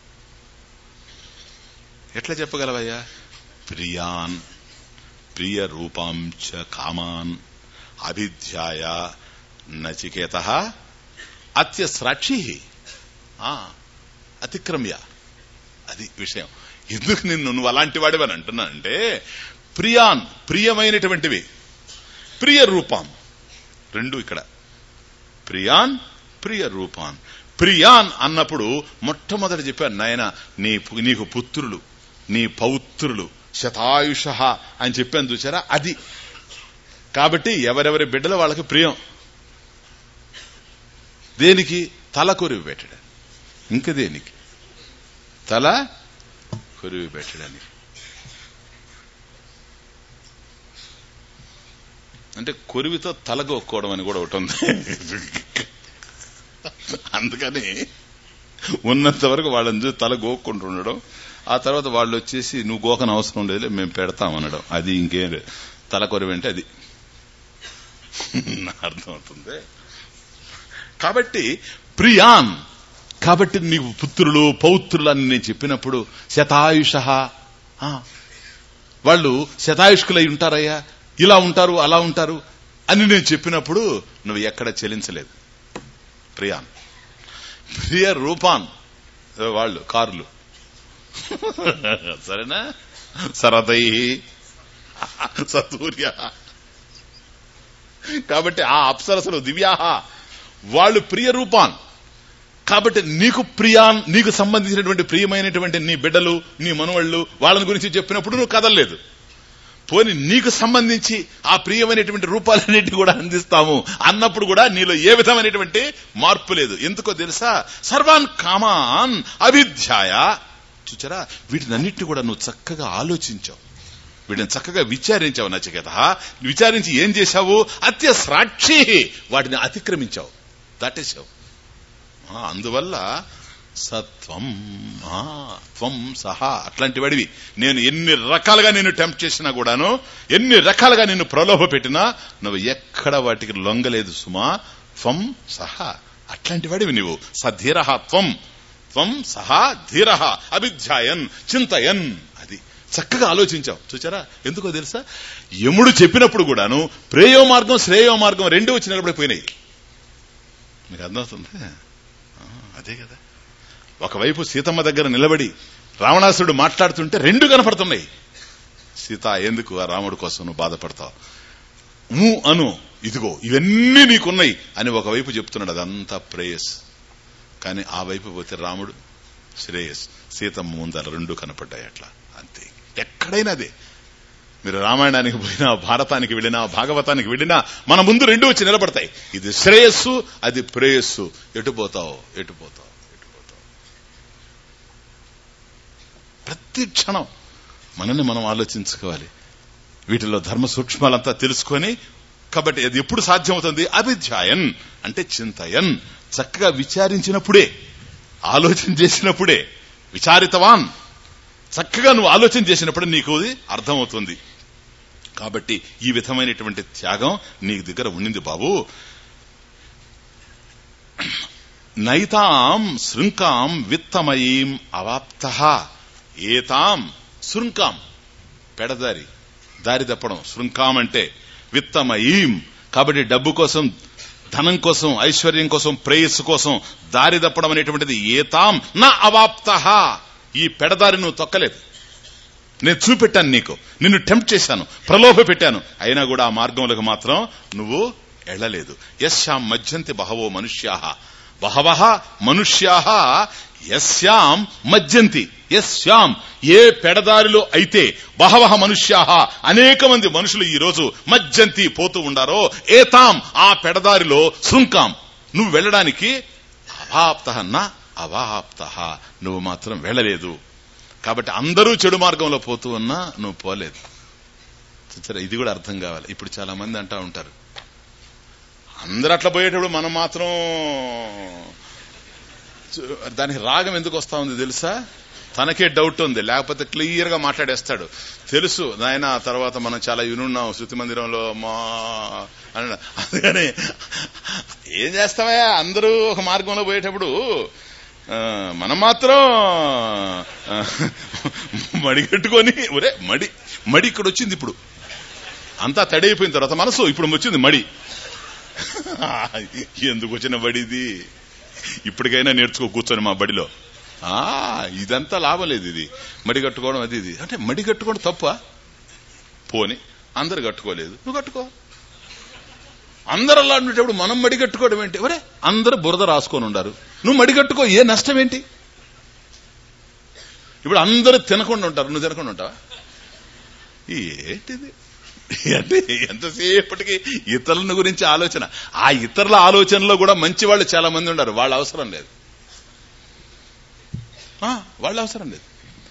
ఎట్లా చెప్పగలవయ్యా ప్రియాన్ ప్రియ రూపాంచ కామాన్ అభిధ్యాయ నచికేత అత్యస్రాక్షి అతిక్రమ్య అది విషయం ఎందుకు నిన్ను నువ్వు అలాంటి వాడివని అంటున్నానంటే ప్రియాన్ ప్రియమైనటువంటివి ప్రియ రూపాన్ రెండు ఇక్కడ ప్రియాన్ ప్రియ రూపాన్ ప్రియాన్ అన్నప్పుడు మొట్టమొదటి చెప్పాను నాయన నీ నీకు పుత్రులు నీ పౌత్రులు శతాయుష అని చెప్పాను చూసారా అది కాబట్టి ఎవరెవరి బిడ్డల వాళ్ళకి ప్రియం దేనికి తల కొరివి పెట్టడానికి ఇంక దేనికి తల కొరివి పెట్టడానికి అంటే కొరివితో తల గోక్కోవడం అని కూడా ఒకటి ఉంది అందుకని ఉన్నంత వరకు వాళ్ళని చూసి తల గోక్కుంటూ ఉండడం ఆ తర్వాత వాళ్ళు వచ్చేసి నువ్వు గోకన అవసరం లేదు మేము పెడతాం అనడం అది ఇంకేం లేదు తల కొరివి అంటే అది అర్థమవుతుంది కాబట్టి ప్రియాన్ కాబట్టి నీకు పుత్రులు పౌత్రులు అని నేను చెప్పినప్పుడు శతాయుష వాళ్ళు శతాయుష్కులై ఉంటారయ్యా ఇలా ఉంటారు అలా ఉంటారు అని నేను చెప్పినప్పుడు నువ్వు ఎక్కడ చెలించలేదు ప్రియాన్ ప్రియ రూపాన్ వాళ్ళు కార్లు సరేనా సరదై సతూర్య కాబట్టి ఆ అప్సరసలు దివ్యాహ వాళ్ళు ప్రియ రూపాన్ కాబట్టి నీకు ప్రియాన్ నీకు సంబంధించినటువంటి ప్రియమైనటువంటి నీ బిడ్డలు నీ మనవళ్ళు వాళ్ళని గురించి చెప్పినప్పుడు నువ్వు కదలలేదు పోని నీకు సంబంధించి ఆ ప్రియమైనటువంటి రూపాలన్నింటి కూడా అందిస్తాము అన్నప్పుడు కూడా నీలో ఏ విధమైనటువంటి మార్పు లేదు ఎందుకో తెలుసా సర్వాన్ కామాన్ అవిధ్యాయ చూచారా వీటినన్నిటిని కూడా నువ్వు చక్కగా ఆలోచించావు వీటిని చక్కగా విచారించావు నచికేత విచారించి ఏం చేశావు అత్య సాక్షి వాటిని అతిక్రమించావు దాటేశావు ఆ, అందువల్ల సత్వం ఆ, త్వం సహా అట్లాంటి వాడివి నేను ఎన్ని రకాలుగా నేను టెంప్ట్ చేసినా కూడాను ఎన్ని రకాలుగా నిన్ను ప్రలోభ పెట్టినా నువ్వు ఎక్కడ వాటికి లొంగలేదు సుమా త్వం సహా అట్లాంటి వాడివి నువ్వు సధీర త్వం త్వం సహా ధీర అభిధ్యాయన్ చింతయన్ అది చక్కగా ఆలోచించావు చూచారా ఎందుకో తెలుసా యముడు చెప్పినప్పుడు కూడాను ప్రేయో మార్గం శ్రేయో మార్గం రెండు వచ్చి నిలబడిపోయినాయి మీకు అర్థమవుతుంది ఆ, అదే కదా ఒకవైపు సీతమ్మ దగ్గర నిలబడి రావణాసురుడు మాట్లాడుతుంటే రెండు కనపడుతున్నాయి సీత ఎందుకు ఆ రాముడి కోసం నువ్వు బాధపడతావు ఊ అను ఇదిగో ఇవన్నీ నీకున్నాయి అని ఒకవైపు చెప్తున్నాడు అదంతా ప్రేయస్ కానీ ఆ వైపు పోతే రాముడు శ్రేయస్ సీతమ్మ ముందర రెండు కనపడ్డాయి అట్లా అంతే ఎక్కడైనా అదే మీరు రామాయణానికి పోయినా భారతానికి వెళ్ళినా భాగవతానికి వెళ్ళినా మన ముందు రెండు వచ్చి నిలబడతాయి ఇది శ్రేయస్సు అది ప్రేయస్సు ఎటు పోతావు ఎటు పోతావు ఎటు పోతావు ప్రతి క్షణం మనల్ని మనం ఆలోచించుకోవాలి వీటిలో ధర్మ సూక్ష్మాలంతా తెలుసుకొని కాబట్టి అది ఎప్పుడు సాధ్యమవుతుంది అభిధ్యాయన్ అంటే చింతయన్ చక్కగా విచారించినప్పుడే ఆలోచన చేసినప్పుడే విచారితవాన్ చక్కగా నువ్వు ఆలోచన చేసినప్పుడు నీకు అది అర్థమవుతుంది కాబట్టి ఈ విధమైనటువంటి త్యాగం నీ దగ్గర ఉండింది బాబు నైతాం శృంకాం విత్తమయీం అవాప్త ఏతాం శృంకాం పెడదారి దారి తప్పడం శృంకాం అంటే విత్తమయీం కాబట్టి డబ్బు కోసం ధనం కోసం ఐశ్వర్యం కోసం ప్రేయస్సు కోసం దారి తప్పడం అనేటువంటిది ఏతాం నా అవాప్త ఈ పెడదారి నువ్వు తొక్కలేదు నేను చూపెట్టాను నీకు నిన్ను టెంప్ట్ చేశాను ప్రలోభ పెట్టాను అయినా కూడా ఆ మార్గంలోకి మాత్రం నువ్వు ఎళ్ళలేదు యశ్యాం మధ్యంతి బహవో మనుష్యా బహవ మనుష్యా యస్యాం మధ్యంతి యస్యాం ఏ పెడదారిలో అయితే బహవ మనుష్యా అనేక మంది మనుషులు ఈ రోజు మధ్యంతి పోతూ ఉండారో ఏతాం ఆ పెడదారిలో శృంకాం నువ్వు వెళ్ళడానికి అవాప్త నా అవాప్త నువ్వు మాత్రం వెళ్ళలేదు కాబట్టి అందరూ చెడు మార్గంలో పోతూ ఉన్నా నువ్వు పోలేదు చూసారా ఇది కూడా అర్థం కావాలి ఇప్పుడు చాలా మంది అంటా ఉంటారు అందరు అట్లా పోయేటప్పుడు మనం మాత్రం చు- దానికి రాగం ఎందుకు వస్తా ఉంది తెలుసా తనకే డౌట్ ఉంది లేకపోతే క్లియర్ గా మాట్లాడేస్తాడు తెలుసు నాయన ఆ తర్వాత మనం చాలా వినున్నాం శృతి మందిరంలో మా అని అందుకని ఏం చేస్తావా అందరూ ఒక మార్గంలో పోయేటప్పుడు ఆ, మనం మాత్రం ఆ, మడి కట్టుకొని ఒరే మడి మడి ఇక్కడ వచ్చింది ఇప్పుడు అంతా తడి అయిపోయిన తర్వాత మనసు ఇప్పుడు వచ్చింది మడి ఎందుకు వచ్చిన బడిది ఇప్పటికైనా నేర్చుకో కూర్చొని మా బడిలో ఆ ఇదంతా లాభం లేదు ఇది మడి కట్టుకోవడం అది ఇది అంటే మడి కట్టుకోవడం తప్ప పోని అందరు కట్టుకోలేదు నువ్వు కట్టుకో అందరు అలా ఉండేటప్పుడు మనం మడి కట్టుకోవడం ఏంటి ఒరే అందరు బురద రాసుకొని ఉండారు నువ్వు మడి కట్టుకో ఏ నష్టం ఏంటి ఇప్పుడు అందరూ తినకుండా ఉంటారు నువ్వు తినకుండా ఉంటావా ఏంటిది అంటే ఎంతసేపటికి ఇతరుల గురించి ఆలోచన ఆ ఇతరుల ఆలోచనలో కూడా మంచి వాళ్ళు చాలా మంది ఉన్నారు వాళ్ళ అవసరం లేదు ఆ, వాళ్ళ అవసరం లేదు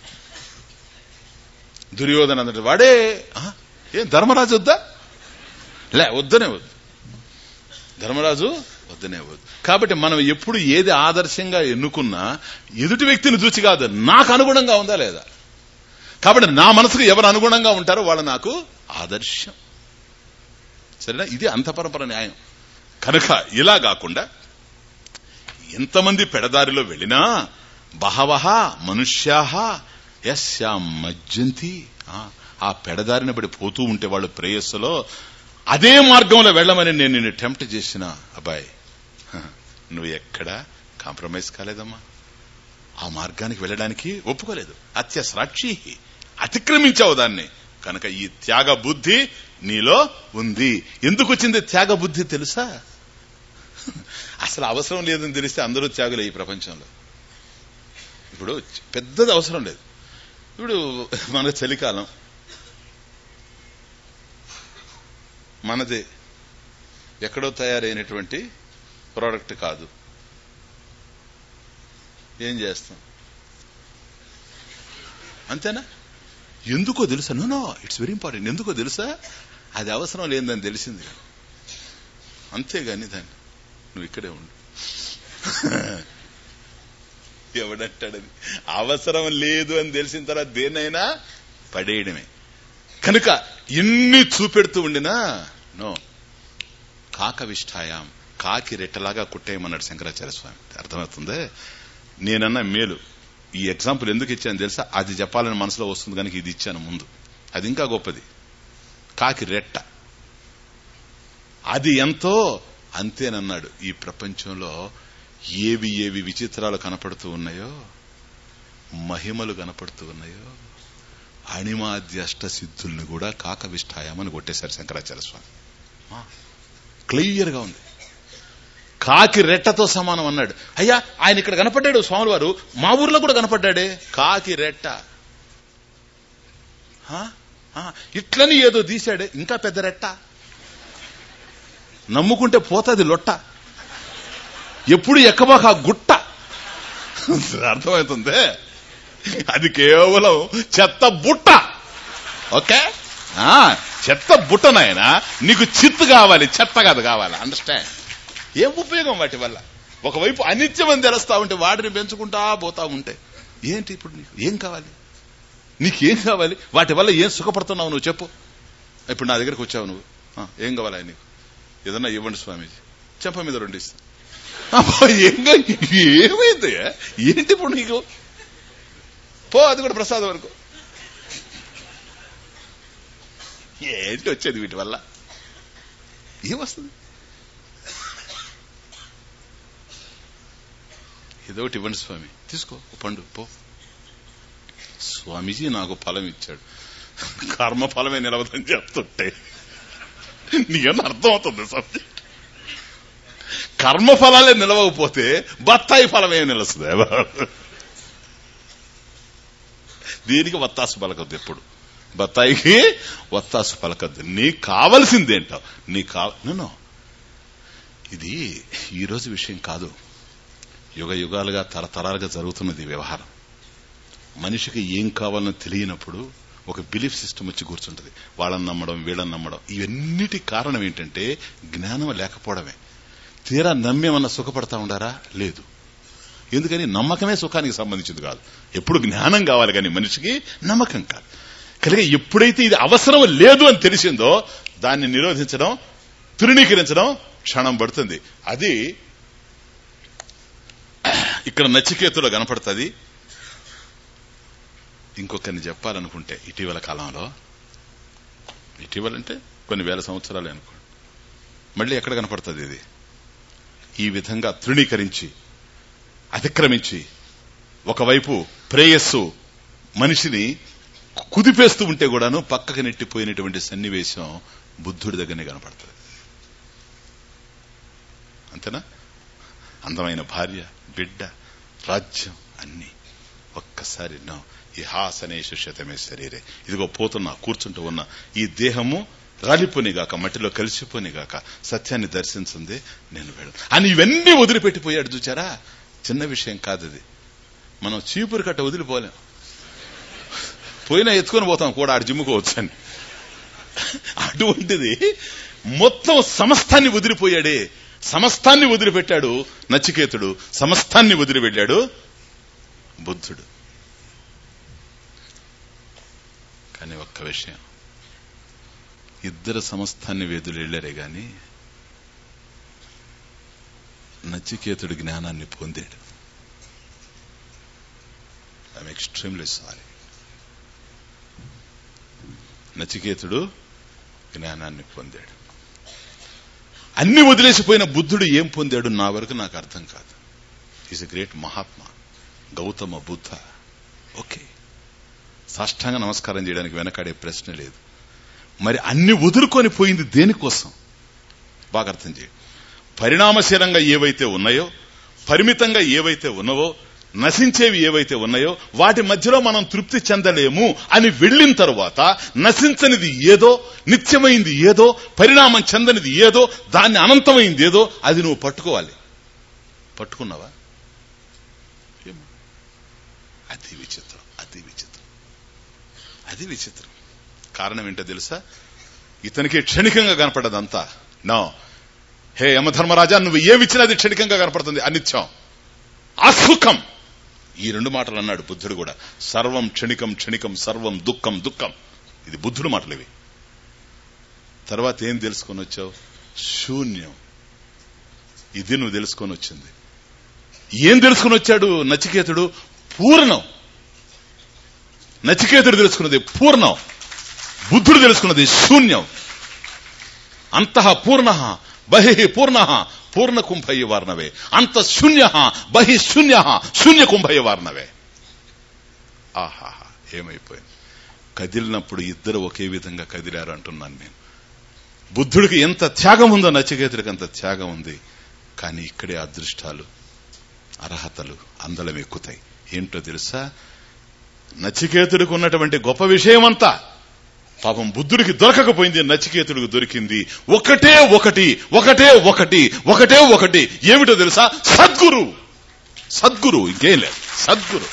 దుర్యోధన అన్నట్టు వాడే ఆ, ఏం ధర్మరాజు వద్దా లే వద్దనే వద్దు ధర్మరాజు వద్దనే వద్దు కాబట్టి మనం ఎప్పుడు ఏది ఆదర్శంగా ఎన్నుకున్నా ఎదుటి వ్యక్తిని చూసి కాదు నాకు అనుగుణంగా ఉందా లేదా కాబట్టి నా మనసుకు ఎవరు అనుగుణంగా ఉంటారో వాళ్ళు నాకు ఆదర్శం సరేనా ఇది అంతపరపర న్యాయం కనుక ఇలా కాకుండా ఎంతమంది పెడదారిలో వెళ్ళినా బహవహ మనుష్యా యస్యాం మజ్జంతి ఆ, ఆ పెడదారిన పడి పోతూ ఉంటే వాళ్ళు ప్రేయస్సులో అదే మార్గంలో వెళ్ళమని నేను నిన్ను టెంప్ట్ చేసిన అబ్బాయి హ, నువ్వు ఎక్కడా కాంప్రమైజ్ కాలేదమ్మా ఆ మార్గానికి వెళ్ళడానికి ఒప్పుకోలేదు అత్యస్రాక్షి అతిక్రమించావు దాన్ని కనుక ఈ త్యాగ బుద్ధి నీలో ఉంది ఎందుకు వచ్చింది త్యాగ బుద్ధి తెలుసా అసలు అవసరం లేదని తెలిస్తే అందరూ త్యాగులే ఈ ప్రపంచంలో ఇప్పుడు పెద్దది అవసరం లేదు ఇప్పుడు మన చలికాలం మనదే ఎక్కడో తయారైనటువంటి ప్రోడక్ట్ కాదు ఏం చేస్తాం అంతేనా ఎందుకో తెలుసా no no it's very important ఎందుకో తెలుసా అది అవసరం లేదని తెలిసింది అంతేగాని దాన్ని నువ్వు ఇక్కడే ఉండు ఎవడంటాడది అవసరం లేదు అని తెలిసిన తర్వాత దేన్నైనా పడేయడమే కనుక ఇన్ని చూపెడుతూ ఉండినా నో కాక విష్ఠాయాం కాకి రెట్టలాగా కుట్టేయమన్నాడు శంకరాచార్య స్వామి అర్థమవుతుందే నేనన్న మేలు ఈ ఎగ్జాంపుల్ ఎందుకు ఇచ్చాను తెలుసా అది చెప్పాలని మనసులో వస్తుంది కనుక ఇది ఇచ్చాను ముందు అది ఇంకా గొప్పది కాకి రెట్ట అది ఎంతో అంతేనన్నాడు ఈ ప్రపంచంలో ఏవి ఏవి విచిత్రాలు కనపడుతూ ఉన్నాయో మహిమలు కనపడుతూ ఉన్నాయో అణిమాద్య అష్ట సిద్ధుల్ని కూడా కాక విష్ఠాయామని కొట్టేశారు శంకరాచార్య స్వామి క్లియర్ గా ఉంది కాకి రెట్టతో సమానం అన్నాడు అయ్యా ఆయన ఇక్కడ కనపడ్డాడు స్వామి వారు మా ఊర్లో కూడా కనపడ్డాడే కాకి రెట్ట హా? ఆ, ఇట్లని ఏదో తీశాడే ఇంకా పెద్ద రెట్ట నమ్ముకుంటే పోతుంది లొట్ట ఎప్పుడు ఎక్కబాక ఆ గుట్ట అర్థమవుతుంది అది కేవలం చెత్త బుట్ట ఓకే ఆ, చెత్త బుట్ట నాయన నీకు చిత్తు కావాలి చెత్త కాదు కావాలి అండర్స్టాండ్ ఏం ఉపయోగం వాటి వల్ల ఒకవైపు అనిత్యం అని తెలుస్తా ఉంటే వాటిని పెంచుకుంటా పోతా ఉంటే ఏంటి ఇప్పుడు నీకు ఏం కావాలి నీకేం కావాలి వాటి వల్ల ఏం సుఖపడుతున్నావు నువ్వు చెప్పు ఇప్పుడు నా దగ్గరకు వచ్చావు నువ్వు ఆ, ఏం కావాలి నీకు ఏదన్నా ఇవ్వండి స్వామీజీ చెంప మీద రెండు ఇస్తా అబ్బా, ఏం కా- ఏమైంది ఏంటి ఇప్పుడు నీకు పో అది కూడా ప్రసాదం వరకు ఏంటి వచ్చేది వీటి వల్ల ఏమొస్తుంది ఏదోటి ఇవ్వండి స్వామి తీసుకో ఓ పండు పో స్వామీజీ నాకు ఫలం ఇచ్చాడు కర్మ ఫలమే నిలవదని చెప్తుంటే నీకన్నా అర్థం అవుతుంది సబ్జెక్ట్ కర్మ ఫలాలే నిలవకపోతే బత్తాయి ఫలం ఏమి నిలుస్తుంది దీనికి వత్తాసు పలకద్దు ఎప్పుడు బత్తాయికి వత్తాసు పలకద్దు నీకు కావలసిందేంటో నీకు కావ నో ఇది ఈ రోజు విషయం కాదు యుగ యుగాలుగా తరతరాలుగా జరుగుతున్నది ఈ వ్యవహారం మనిషికి ఏం కావాలో తెలియనప్పుడు ఒక బిలీఫ్ సిస్టమ్ వచ్చి కూర్చుంటది వాళ్ళని నమ్మడం వీళ్ళని నమ్మడం ఇవన్నిటి కారణం ఏంటంటే జ్ఞానం లేకపోవడమే తీరా నమ్మేమన్నా సుఖపడతా ఉండారా లేదు ఎందుకని నమ్మకమే సుఖానికి సంబంధించింది కాదు ఎప్పుడు జ్ఞానం కావాలి కానీ మనిషికి నమ్మకం కాదు కనుక ఎప్పుడైతే ఇది అవసరం లేదు అని తెలిసిందో దాన్ని నిరోధించడం తృణీకరించడం క్షణం పడుతుంది అది ఇక్కడ నచికేతులో కనపడుతుంది ఇంకొకరిని చెప్పాలనుకుంటే ఇటీవల కాలంలో ఇటీవల అంటే కొన్ని వేల సంవత్సరాలే అనుకోండి మళ్ళీ ఎక్కడ కనపడుతుంది ఇది ఈ విధంగా తృణీకరించి అతిక్రమించి ఒకవైపు ప్రేయస్సు మనిషిని కుదిపేస్తూ ఉంటే కూడాను పక్కకి నెట్టిపోయినటువంటి సన్నివేశం బుద్ధుడి దగ్గరనే కనపడుతుంది అంతేనా అందమైన భార్య బిడ్డ రాజ్యం అన్ని ఒక్కసారి నా ఈ హాసనేషు శతమే శరీరే ఇదిగో పోతున్నా కూర్చుంటూ ఉన్నా ఈ దేహము రాలిపోనిగాక మట్టిలో కలిసిపోనిగాక సత్యాన్ని దర్శించింది నేను వెళ్ళ అని ఇవన్నీ వదిలిపెట్టిపోయాడు చూచారా చిన్న విషయం కాదు అది మనం చీపురు కట్ట వదిలిపోలేం పోయినా ఎత్తుకొని పోతాం కూడా ఆడు జిమ్ముకోవచ్చు అని అటువంటిది మొత్తం సమస్తాన్ని వదిలిపోయాడే సమస్తాన్ని వదిలిపెట్టాడు నచికేతుడు సమస్తాన్ని వదిలిపెట్టాడు బుద్ధుడు కానీ ఒక్క విషయం ఇద్దరు సమస్తాన్ని వేదులు వెళ్ళారే గాని నచికేతుడు జ్ఞానాన్ని పొందాడు ఐఎమ్ ఎక్స్ట్రీమ్లీ సారీ నచికేతుడు జ్ఞానాన్ని పొందాడు అన్ని వదిలేసిపోయిన బుద్ధుడు ఏం పొందాడు నా వరకు నాకు అర్థం కాదు is a great Mahatma Gautama Buddha okay సాష్టాంగ నమస్కారం చేయడానికి వెనకాడే ప్రశ్న లేదు మరి అన్ని వదులుకొని పోయింది దేనికోసం బాగా అర్థం చేయండి పరిణామశీలంగా ఏవైతే ఉన్నాయో పరిమితంగా ఏవైతే ఉన్నావో నశించేవి ఏవైతే ఉన్నాయో వాటి మధ్యలో మనం తృప్తి చెందలేము అని వెళ్ళిన తరువాత నశించనిది ఏదో నిత్యమైంది ఏదో పరిణామం చెందనిది ఏదో దాన్ని అనంతమైంది ఏదో అది నువ్వు పట్టుకోవాలి పట్టుకున్నావా ఏమో అతి విచిత్రం అతి విచిత్రం అది విచిత్రం కారణం ఏంటో తెలుసా ఇతనికి క్షణికంగా కనపడదంతా నో హే యమధర్మరాజా నువ్వు ఏమిచ్చినా అది క్షణికంగా కనపడుతుంది అనిత్యం అసుఖం ఈ రెండు మాటలు అన్నాడు బుద్ధుడు కూడా సర్వం క్షణికం క్షణికం సర్వం దుఃఖం దుఃఖం ఇది బుద్ధుడు మాటలు ఇవి తర్వాత ఏం తెలుసుకొని వచ్చావు శూన్యం ఇది నువ్వు తెలుసుకొని వచ్చింది ఏం తెలుసుకొని వచ్చాడు నచికేతుడు పూర్ణం నచికేతుడు తెలుసుకున్నది పూర్ణం బుద్ధుడు తెలుసుకున్నది శూన్యం అంతః పూర్ణ బహి పూర్ణ పూర్ణ కుంభయ్య వార్ణవే అంత శూన్య బహి శూన్య శూన్య కుంభయ్య వార్ణవే ఆహా ఏమైపోయింది కదిలినప్పుడు ఇద్దరు ఒకే విధంగా కదిలారు అంటున్నాను నేను బుద్ధుడికి ఎంత త్యాగం ఉందో నచికేతుడికి అంత త్యాగం ఉంది కానీ ఇక్కడే అదృష్టాలు అర్హతలు అందలం ఎక్కుతాయి ఏంటో తెలుసా నచికేతుడికి ఉన్నటువంటి గొప్ప విషయమంతా పాపం బుద్ధుడికి దొరకకపోయింది నచికేతుడికి దొరికింది ఒకటే ఒకటి ఒకటే ఒకటి ఒకటే ఒకటి ఏమిటో తెలుసా సద్గురు సద్గురు ఇంకేం లేదు సద్గురు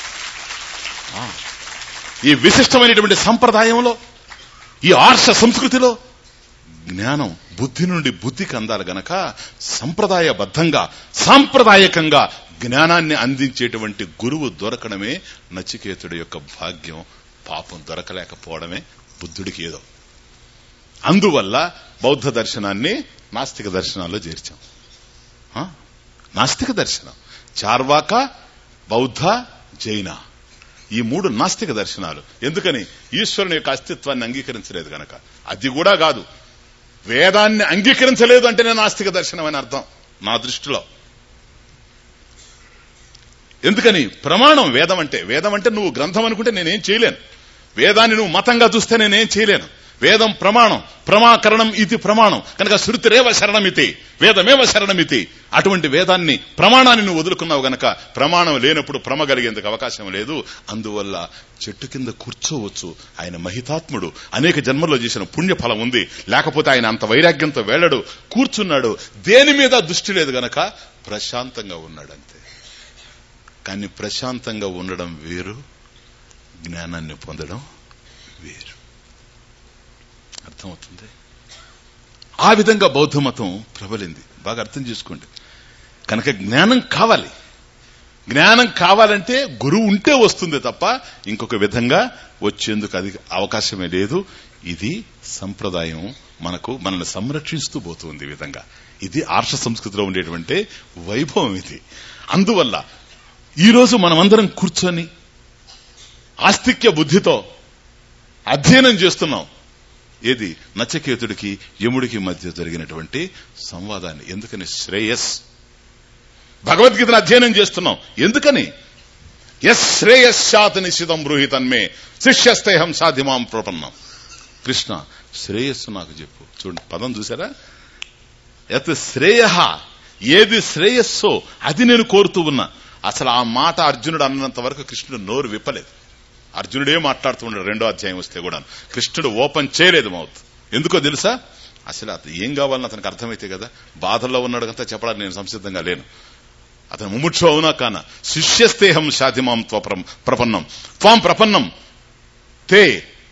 ఆ. ఈ విశిష్టమైనటువంటి సంప్రదాయంలో ఈ ఆర్ష సంస్కృతిలో జ్ఞానం బుద్ధి నుండి బుద్ధికి అందాలి గనక సంప్రదాయబద్ధంగా సాంప్రదాయకంగా జ్ఞానాన్ని అందించేటువంటి గురువు దొరకడమే నచికేతుడి యొక్క భాగ్యం పాపం దొరకలేకపోవడమే బుద్ధుడికి ఏదో అందువల్ల బౌద్ధ దర్శనాన్ని నాస్తిక దర్శనాల్లో చేర్చాం ఆ? నాస్తిక దర్శనం చార్వాక బౌద్ధ జైన ఈ మూడు నాస్తిక దర్శనాలు ఎందుకని ఈశ్వరుని యొక్క అస్తిత్వాన్ని అంగీకరించలేదు గనక అది కూడా కాదు వేదాన్ని అంగీకరించలేదు అంటేనే నాస్తిక దర్శనం అని అర్థం నా దృష్టిలో ఎందుకని ప్రమాణం వేదం అంటే వేదం అంటే నువ్వు గ్రంథం అనుకుంటే నేనేం చేయలేను వేదాన్ని నువ్వు మతంగా చూస్తే నేనేం చేయలేను వేదం ప్రమాణం ప్రమాకరణం ఇది ప్రమాణం కనుక శృతిరేవ శరణమితి వేదమేవ శరణమితి అటువంటి వేదాన్ని ప్రమాణాన్ని నువ్వు వదులుకున్నావు గనక ప్రమాణం లేనప్పుడు ప్రమ కలిగేందుకు అవకాశం లేదు అందువల్ల చెట్టు కింద కూర్చోవచ్చు ఆయన మహితాత్ముడు అనేక జన్మల్లో చేసిన పుణ్యఫలం ఉంది లేకపోతే ఆయన అంత వైరాగ్యంతో వెళ్ళడు కూర్చున్నాడు దేని మీద దృష్టి లేదు గనక ప్రశాంతంగా ఉన్నాడు అంతే కానీ ప్రశాంతంగా ఉండడం వేరు జ్ఞానాన్ని పొందడం వేరు అర్థమవుతుంది ఆ విధంగా బౌద్ధ మతం ప్రబలింది బాగా అర్థం చేసుకోండి కనుక జ్ఞానం కావాలి జ్ఞానం కావాలంటే గురువు ఉంటే వస్తుంది తప్ప ఇంకొక విధంగా వచ్చేందుకు అది అవకాశమే లేదు ఇది సంప్రదాయం మనకు మనల్ని సంరక్షిస్తూ పోతుంది ఈ విధంగా ఇది ఆర్ష సంస్కృతిలో ఉండేటువంటి వైభవం ఇది అందువల్ల ఈ రోజు మనమందరం కూర్చొని ఆస్తిక్య బుద్ధితో అధ్యయనం చేస్తున్నాం ఏది నచకేతుడికి యముడికి మధ్య జరిగినటువంటి సంవాదాన్ని ఎందుకని శ్రేయస్ భగవద్గీతను అధ్యయనం చేస్తున్నాం ఎందుకని ఎస్ శ్రేయస్సాత్ నిశ్చితం బ్రూహితన్మే శిష్యస్తేహం సాధ్యమాం ప్రపన్నం కృష్ణ శ్రేయస్సు నాకు చెప్పు చూడండి పదం చూసారా యత్ శ్రేయ ఏది శ్రేయస్సో అది నేను కోరుతూ ఉన్నా అసలు ఆ మాట అర్జునుడు అన్నంత వరకు కృష్ణుడు నోరు విప్పలేదు అర్జునుడే మాట్లాడుతూ ఉన్నాడు రెండో అధ్యాయం వస్తే కూడా కృష్ణుడు ఓపెన్ చేయలేదు మౌత్ ఎందుకో తెలుసా అసలు అతను ఏం కావాలని అతనికి అర్థమైతే కదా బాధల్లో ఉన్నాడు కదా చెప్పడానికి నేను సంసిద్ధంగా లేను అతను ముముక్షు అవునా కానా శిష్యస్తేహం శాతిమాం త్వప్రం ప్రపన్నం త్వాం ప్రపన్నం తే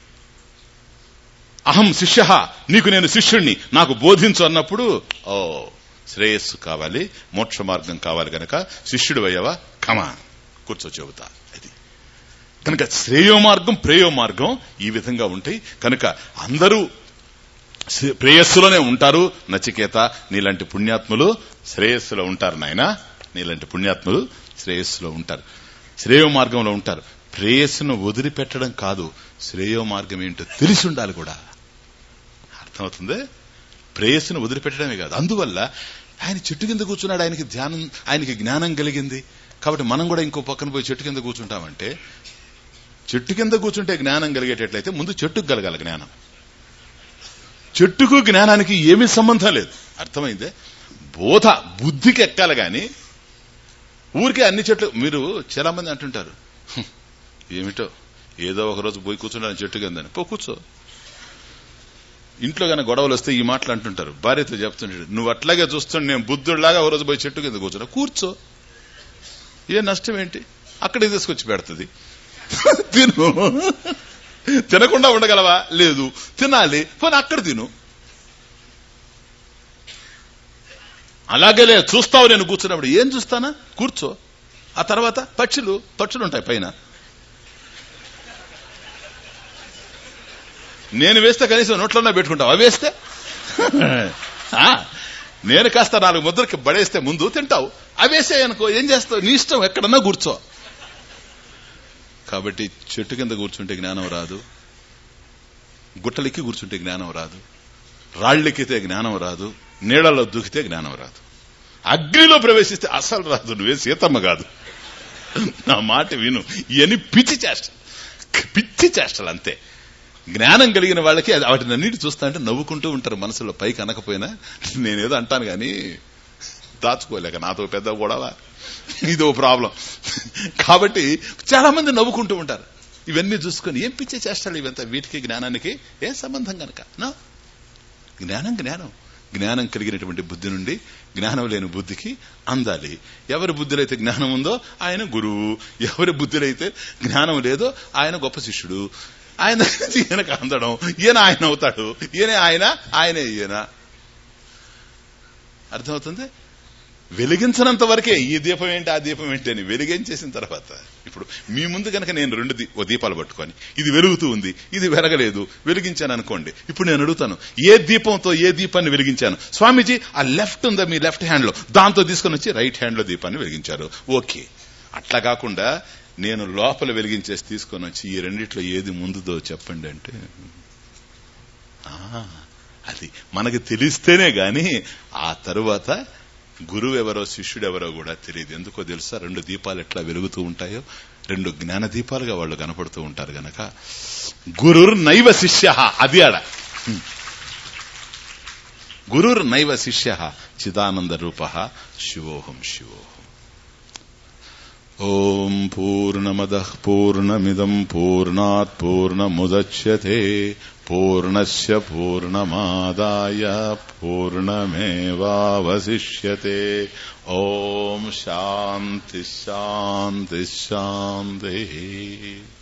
అహం శిష్య నీకు నేను శిష్యుణ్ణి నాకు బోధించు అన్నప్పుడు ఓ శ్రేయస్సు కావాలి మోక్ష మార్గం కావాలి గనక శిష్యుడు అయ్యవా కమా కూర్చో చెబుతా అది కనుక శ్రేయో మార్గం ప్రేయో మార్గం ఈ విధంగా ఉంటాయి కనుక అందరూ శ్రే- ప్రేయస్సులోనే ఉంటారు నచికేత నీలాంటి పుణ్యాత్ములు శ్రేయస్సులో ఉంటారు నాయన నీలాంటి పుణ్యాత్ములు శ్రేయస్సులో ఉంటారు శ్రేయో మార్గంలో ఉంటారు ప్రేయస్సును వదిలిపెట్టడం కాదు శ్రేయో మార్గం ఏంటో తెలిసి ఉండాలి కూడా అర్థమవుతుంది ప్రేయస్సును వదిలిపెట్టడమే కాదు అందువల్ల ఆయన చెట్టు కింద కూర్చున్నాడు ఆయనకి ధ్యానం ఆయనకి జ్ఞానం కలిగింది కాబట్టి మనం కూడా ఇంకో పక్కన పోయి చెట్టు కింద కూర్చుంటామంటే చెట్టు కింద కూర్చుంటే జ్ఞానం కలిగేటట్లయితే ముందు చెట్టుకు కలగాలి జ్ఞానం చెట్టుకు జ్ఞానానికి ఏమీ సంబంధం లేదు అర్థమైందే బోధ బుద్ధికి ఎక్కాలి గాని ఊరికే అన్ని చెట్లు మీరు చాలా మంది అంటుంటారు "హ్, ఏమిటో ఏదో ఒక రోజు పోయి కూర్చుంటాను చెట్టు కిందని పో కూర్చో ఇంట్లో గానీ గొడవలు వస్తే ఈ మాటలు అంటుంటారు భార్యతో చెప్తుంటాడు నువ్వు అట్లాగే చూస్తుంటే నేను బుద్ధుడిలాగా ఒక రోజు పోయి చెట్టు కింద కూర్చున్నా కూర్చో ఏ నష్టం ఏంటి అక్కడికి తీసుకొచ్చి పెడుతుంది తిను తినకుండా ఉండగలవా లేదు తినాలి పోనీ అక్కడ తిను అలాగేలే చూస్తావు నేను కూర్చున్నప్పుడు ఏం చూస్తానా కూర్చో ఆ తర్వాత పక్షులు పక్షులు ఉంటాయి పైన నేను వేస్తే కనీసం నోట్లోనే పెట్టుకుంటావు అవి వేస్తే ఆ, నేను కాస్త నాలుగు ముద్రకి బడేస్తే ముందు తింటావు అవి వేసే అనుకో ఏం చేస్తావు నీ ఇష్టం ఎక్కడన్నా కూర్చో కాబట్టి చెట్టు కింద కూర్చుంటే జ్ఞానం రాదు గుట్టలెక్కి కూర్చుంటే జ్ఞానం రాదు రాళ్ళెక్కితే జ్ఞానం రాదు నీళ్ళలో దూకితే జ్ఞానం రాదు అగ్నిలో ప్రవేశిస్తే అసలు రాదు నువ్వే సీతమ్మ కాదు నా మాట విను ఇవన్నీ పిచ్చి చేష్టలు పిచ్చి చేష్టలు అంతే జ్ఞానం కలిగిన వాళ్ళకి అది వాటిని అన్నిటి చూస్తా అంటే నవ్వుకుంటూ ఉంటారు మనసులో పైకి అనకపోయినా నేనేదో అంటాను కానీ దాచుకోలేక నాతో పెద్ద గొడవ ఇదో ప్రాబ్లం కాబట్టి చాలా మంది నవ్వుకుంటూ ఉంటారు ఇవన్నీ చూసుకొని ఏం పిచ్చే చేస్తాడు ఇవంతా వీటికి జ్ఞానానికి ఏం సంబంధం గనక నా జ్ఞానం జ్ఞానం జ్ఞానం కలిగినటువంటి బుద్ధి నుండి జ్ఞానం లేని బుద్ధికి అందాలి ఎవరి బుద్ధిలో అయితే జ్ఞానం ఉందో ఆయన గురువు ఎవరి బుద్ధిలో అయితే జ్ఞానం లేదో ఆయన గొప్ప శిష్యుడు ఆయన దగ్గర నుంచి ఈయనకు అందడం ఈయన ఆయన అవుతాడు ఈయన ఆయన ఆయనే ఈయన అర్థమవుతుంది వెలిగించనంత వరకే ఈ దీపం ఏంటి ఆ దీపం ఏంటి అని వెలిగించేసిన తర్వాత ఇప్పుడు మీ ముందు కనుక నేను రెండు దీ- ఓ దీపాలు పట్టుకొని ఇది వెలుగుతూ ఉంది ఇది వెలగలేదు వెలిగించాను అనుకోండి ఇప్పుడు నేను అడుగుతాను ఏ దీపంతో ఏ దీపాన్ని వెలిగించాను స్వామీజీ ఆ లెఫ్ట్ ఉందా మీ లెఫ్ట్ హ్యాండ్ లో దాంతో తీసుకొని వచ్చి రైట్ హ్యాండ్ లో దీపాన్ని వెలిగించారు ఓకే అట్లా కాకుండా నేను లోపల వెలిగించేసి తీసుకొని వచ్చి ఈ రెండిట్లో ఏది ముందుదో చెప్పండి అంటే ఆ, అది మనకి తెలిస్తేనే గాని ఆ తరువాత గురువు ఎవరో శిష్యుడు ఎవరో కూడా తెలియదు ఎందుకో తెలుసా రెండు దీపాలు ఎట్లా వెలుగుతూ ఉంటాయో రెండు జ్ఞాన దీపాలుగా వాళ్ళు కనపడుతూ ఉంటారు గనక గురుర్ నైవ శిష్య అది ఆడ గురుర్ నైవ శిష్య చిదానంద రూప శివోహం శివోహం ఓం పూర్ణమద పూర్ణమిదం పూర్ణాత్ పూర్ణముద్యతే పూర్ణస్య పూర్ణమాదాయ పూర్ణమేవావశిష్యతే ఓం శాంతి శాంతి శాంతి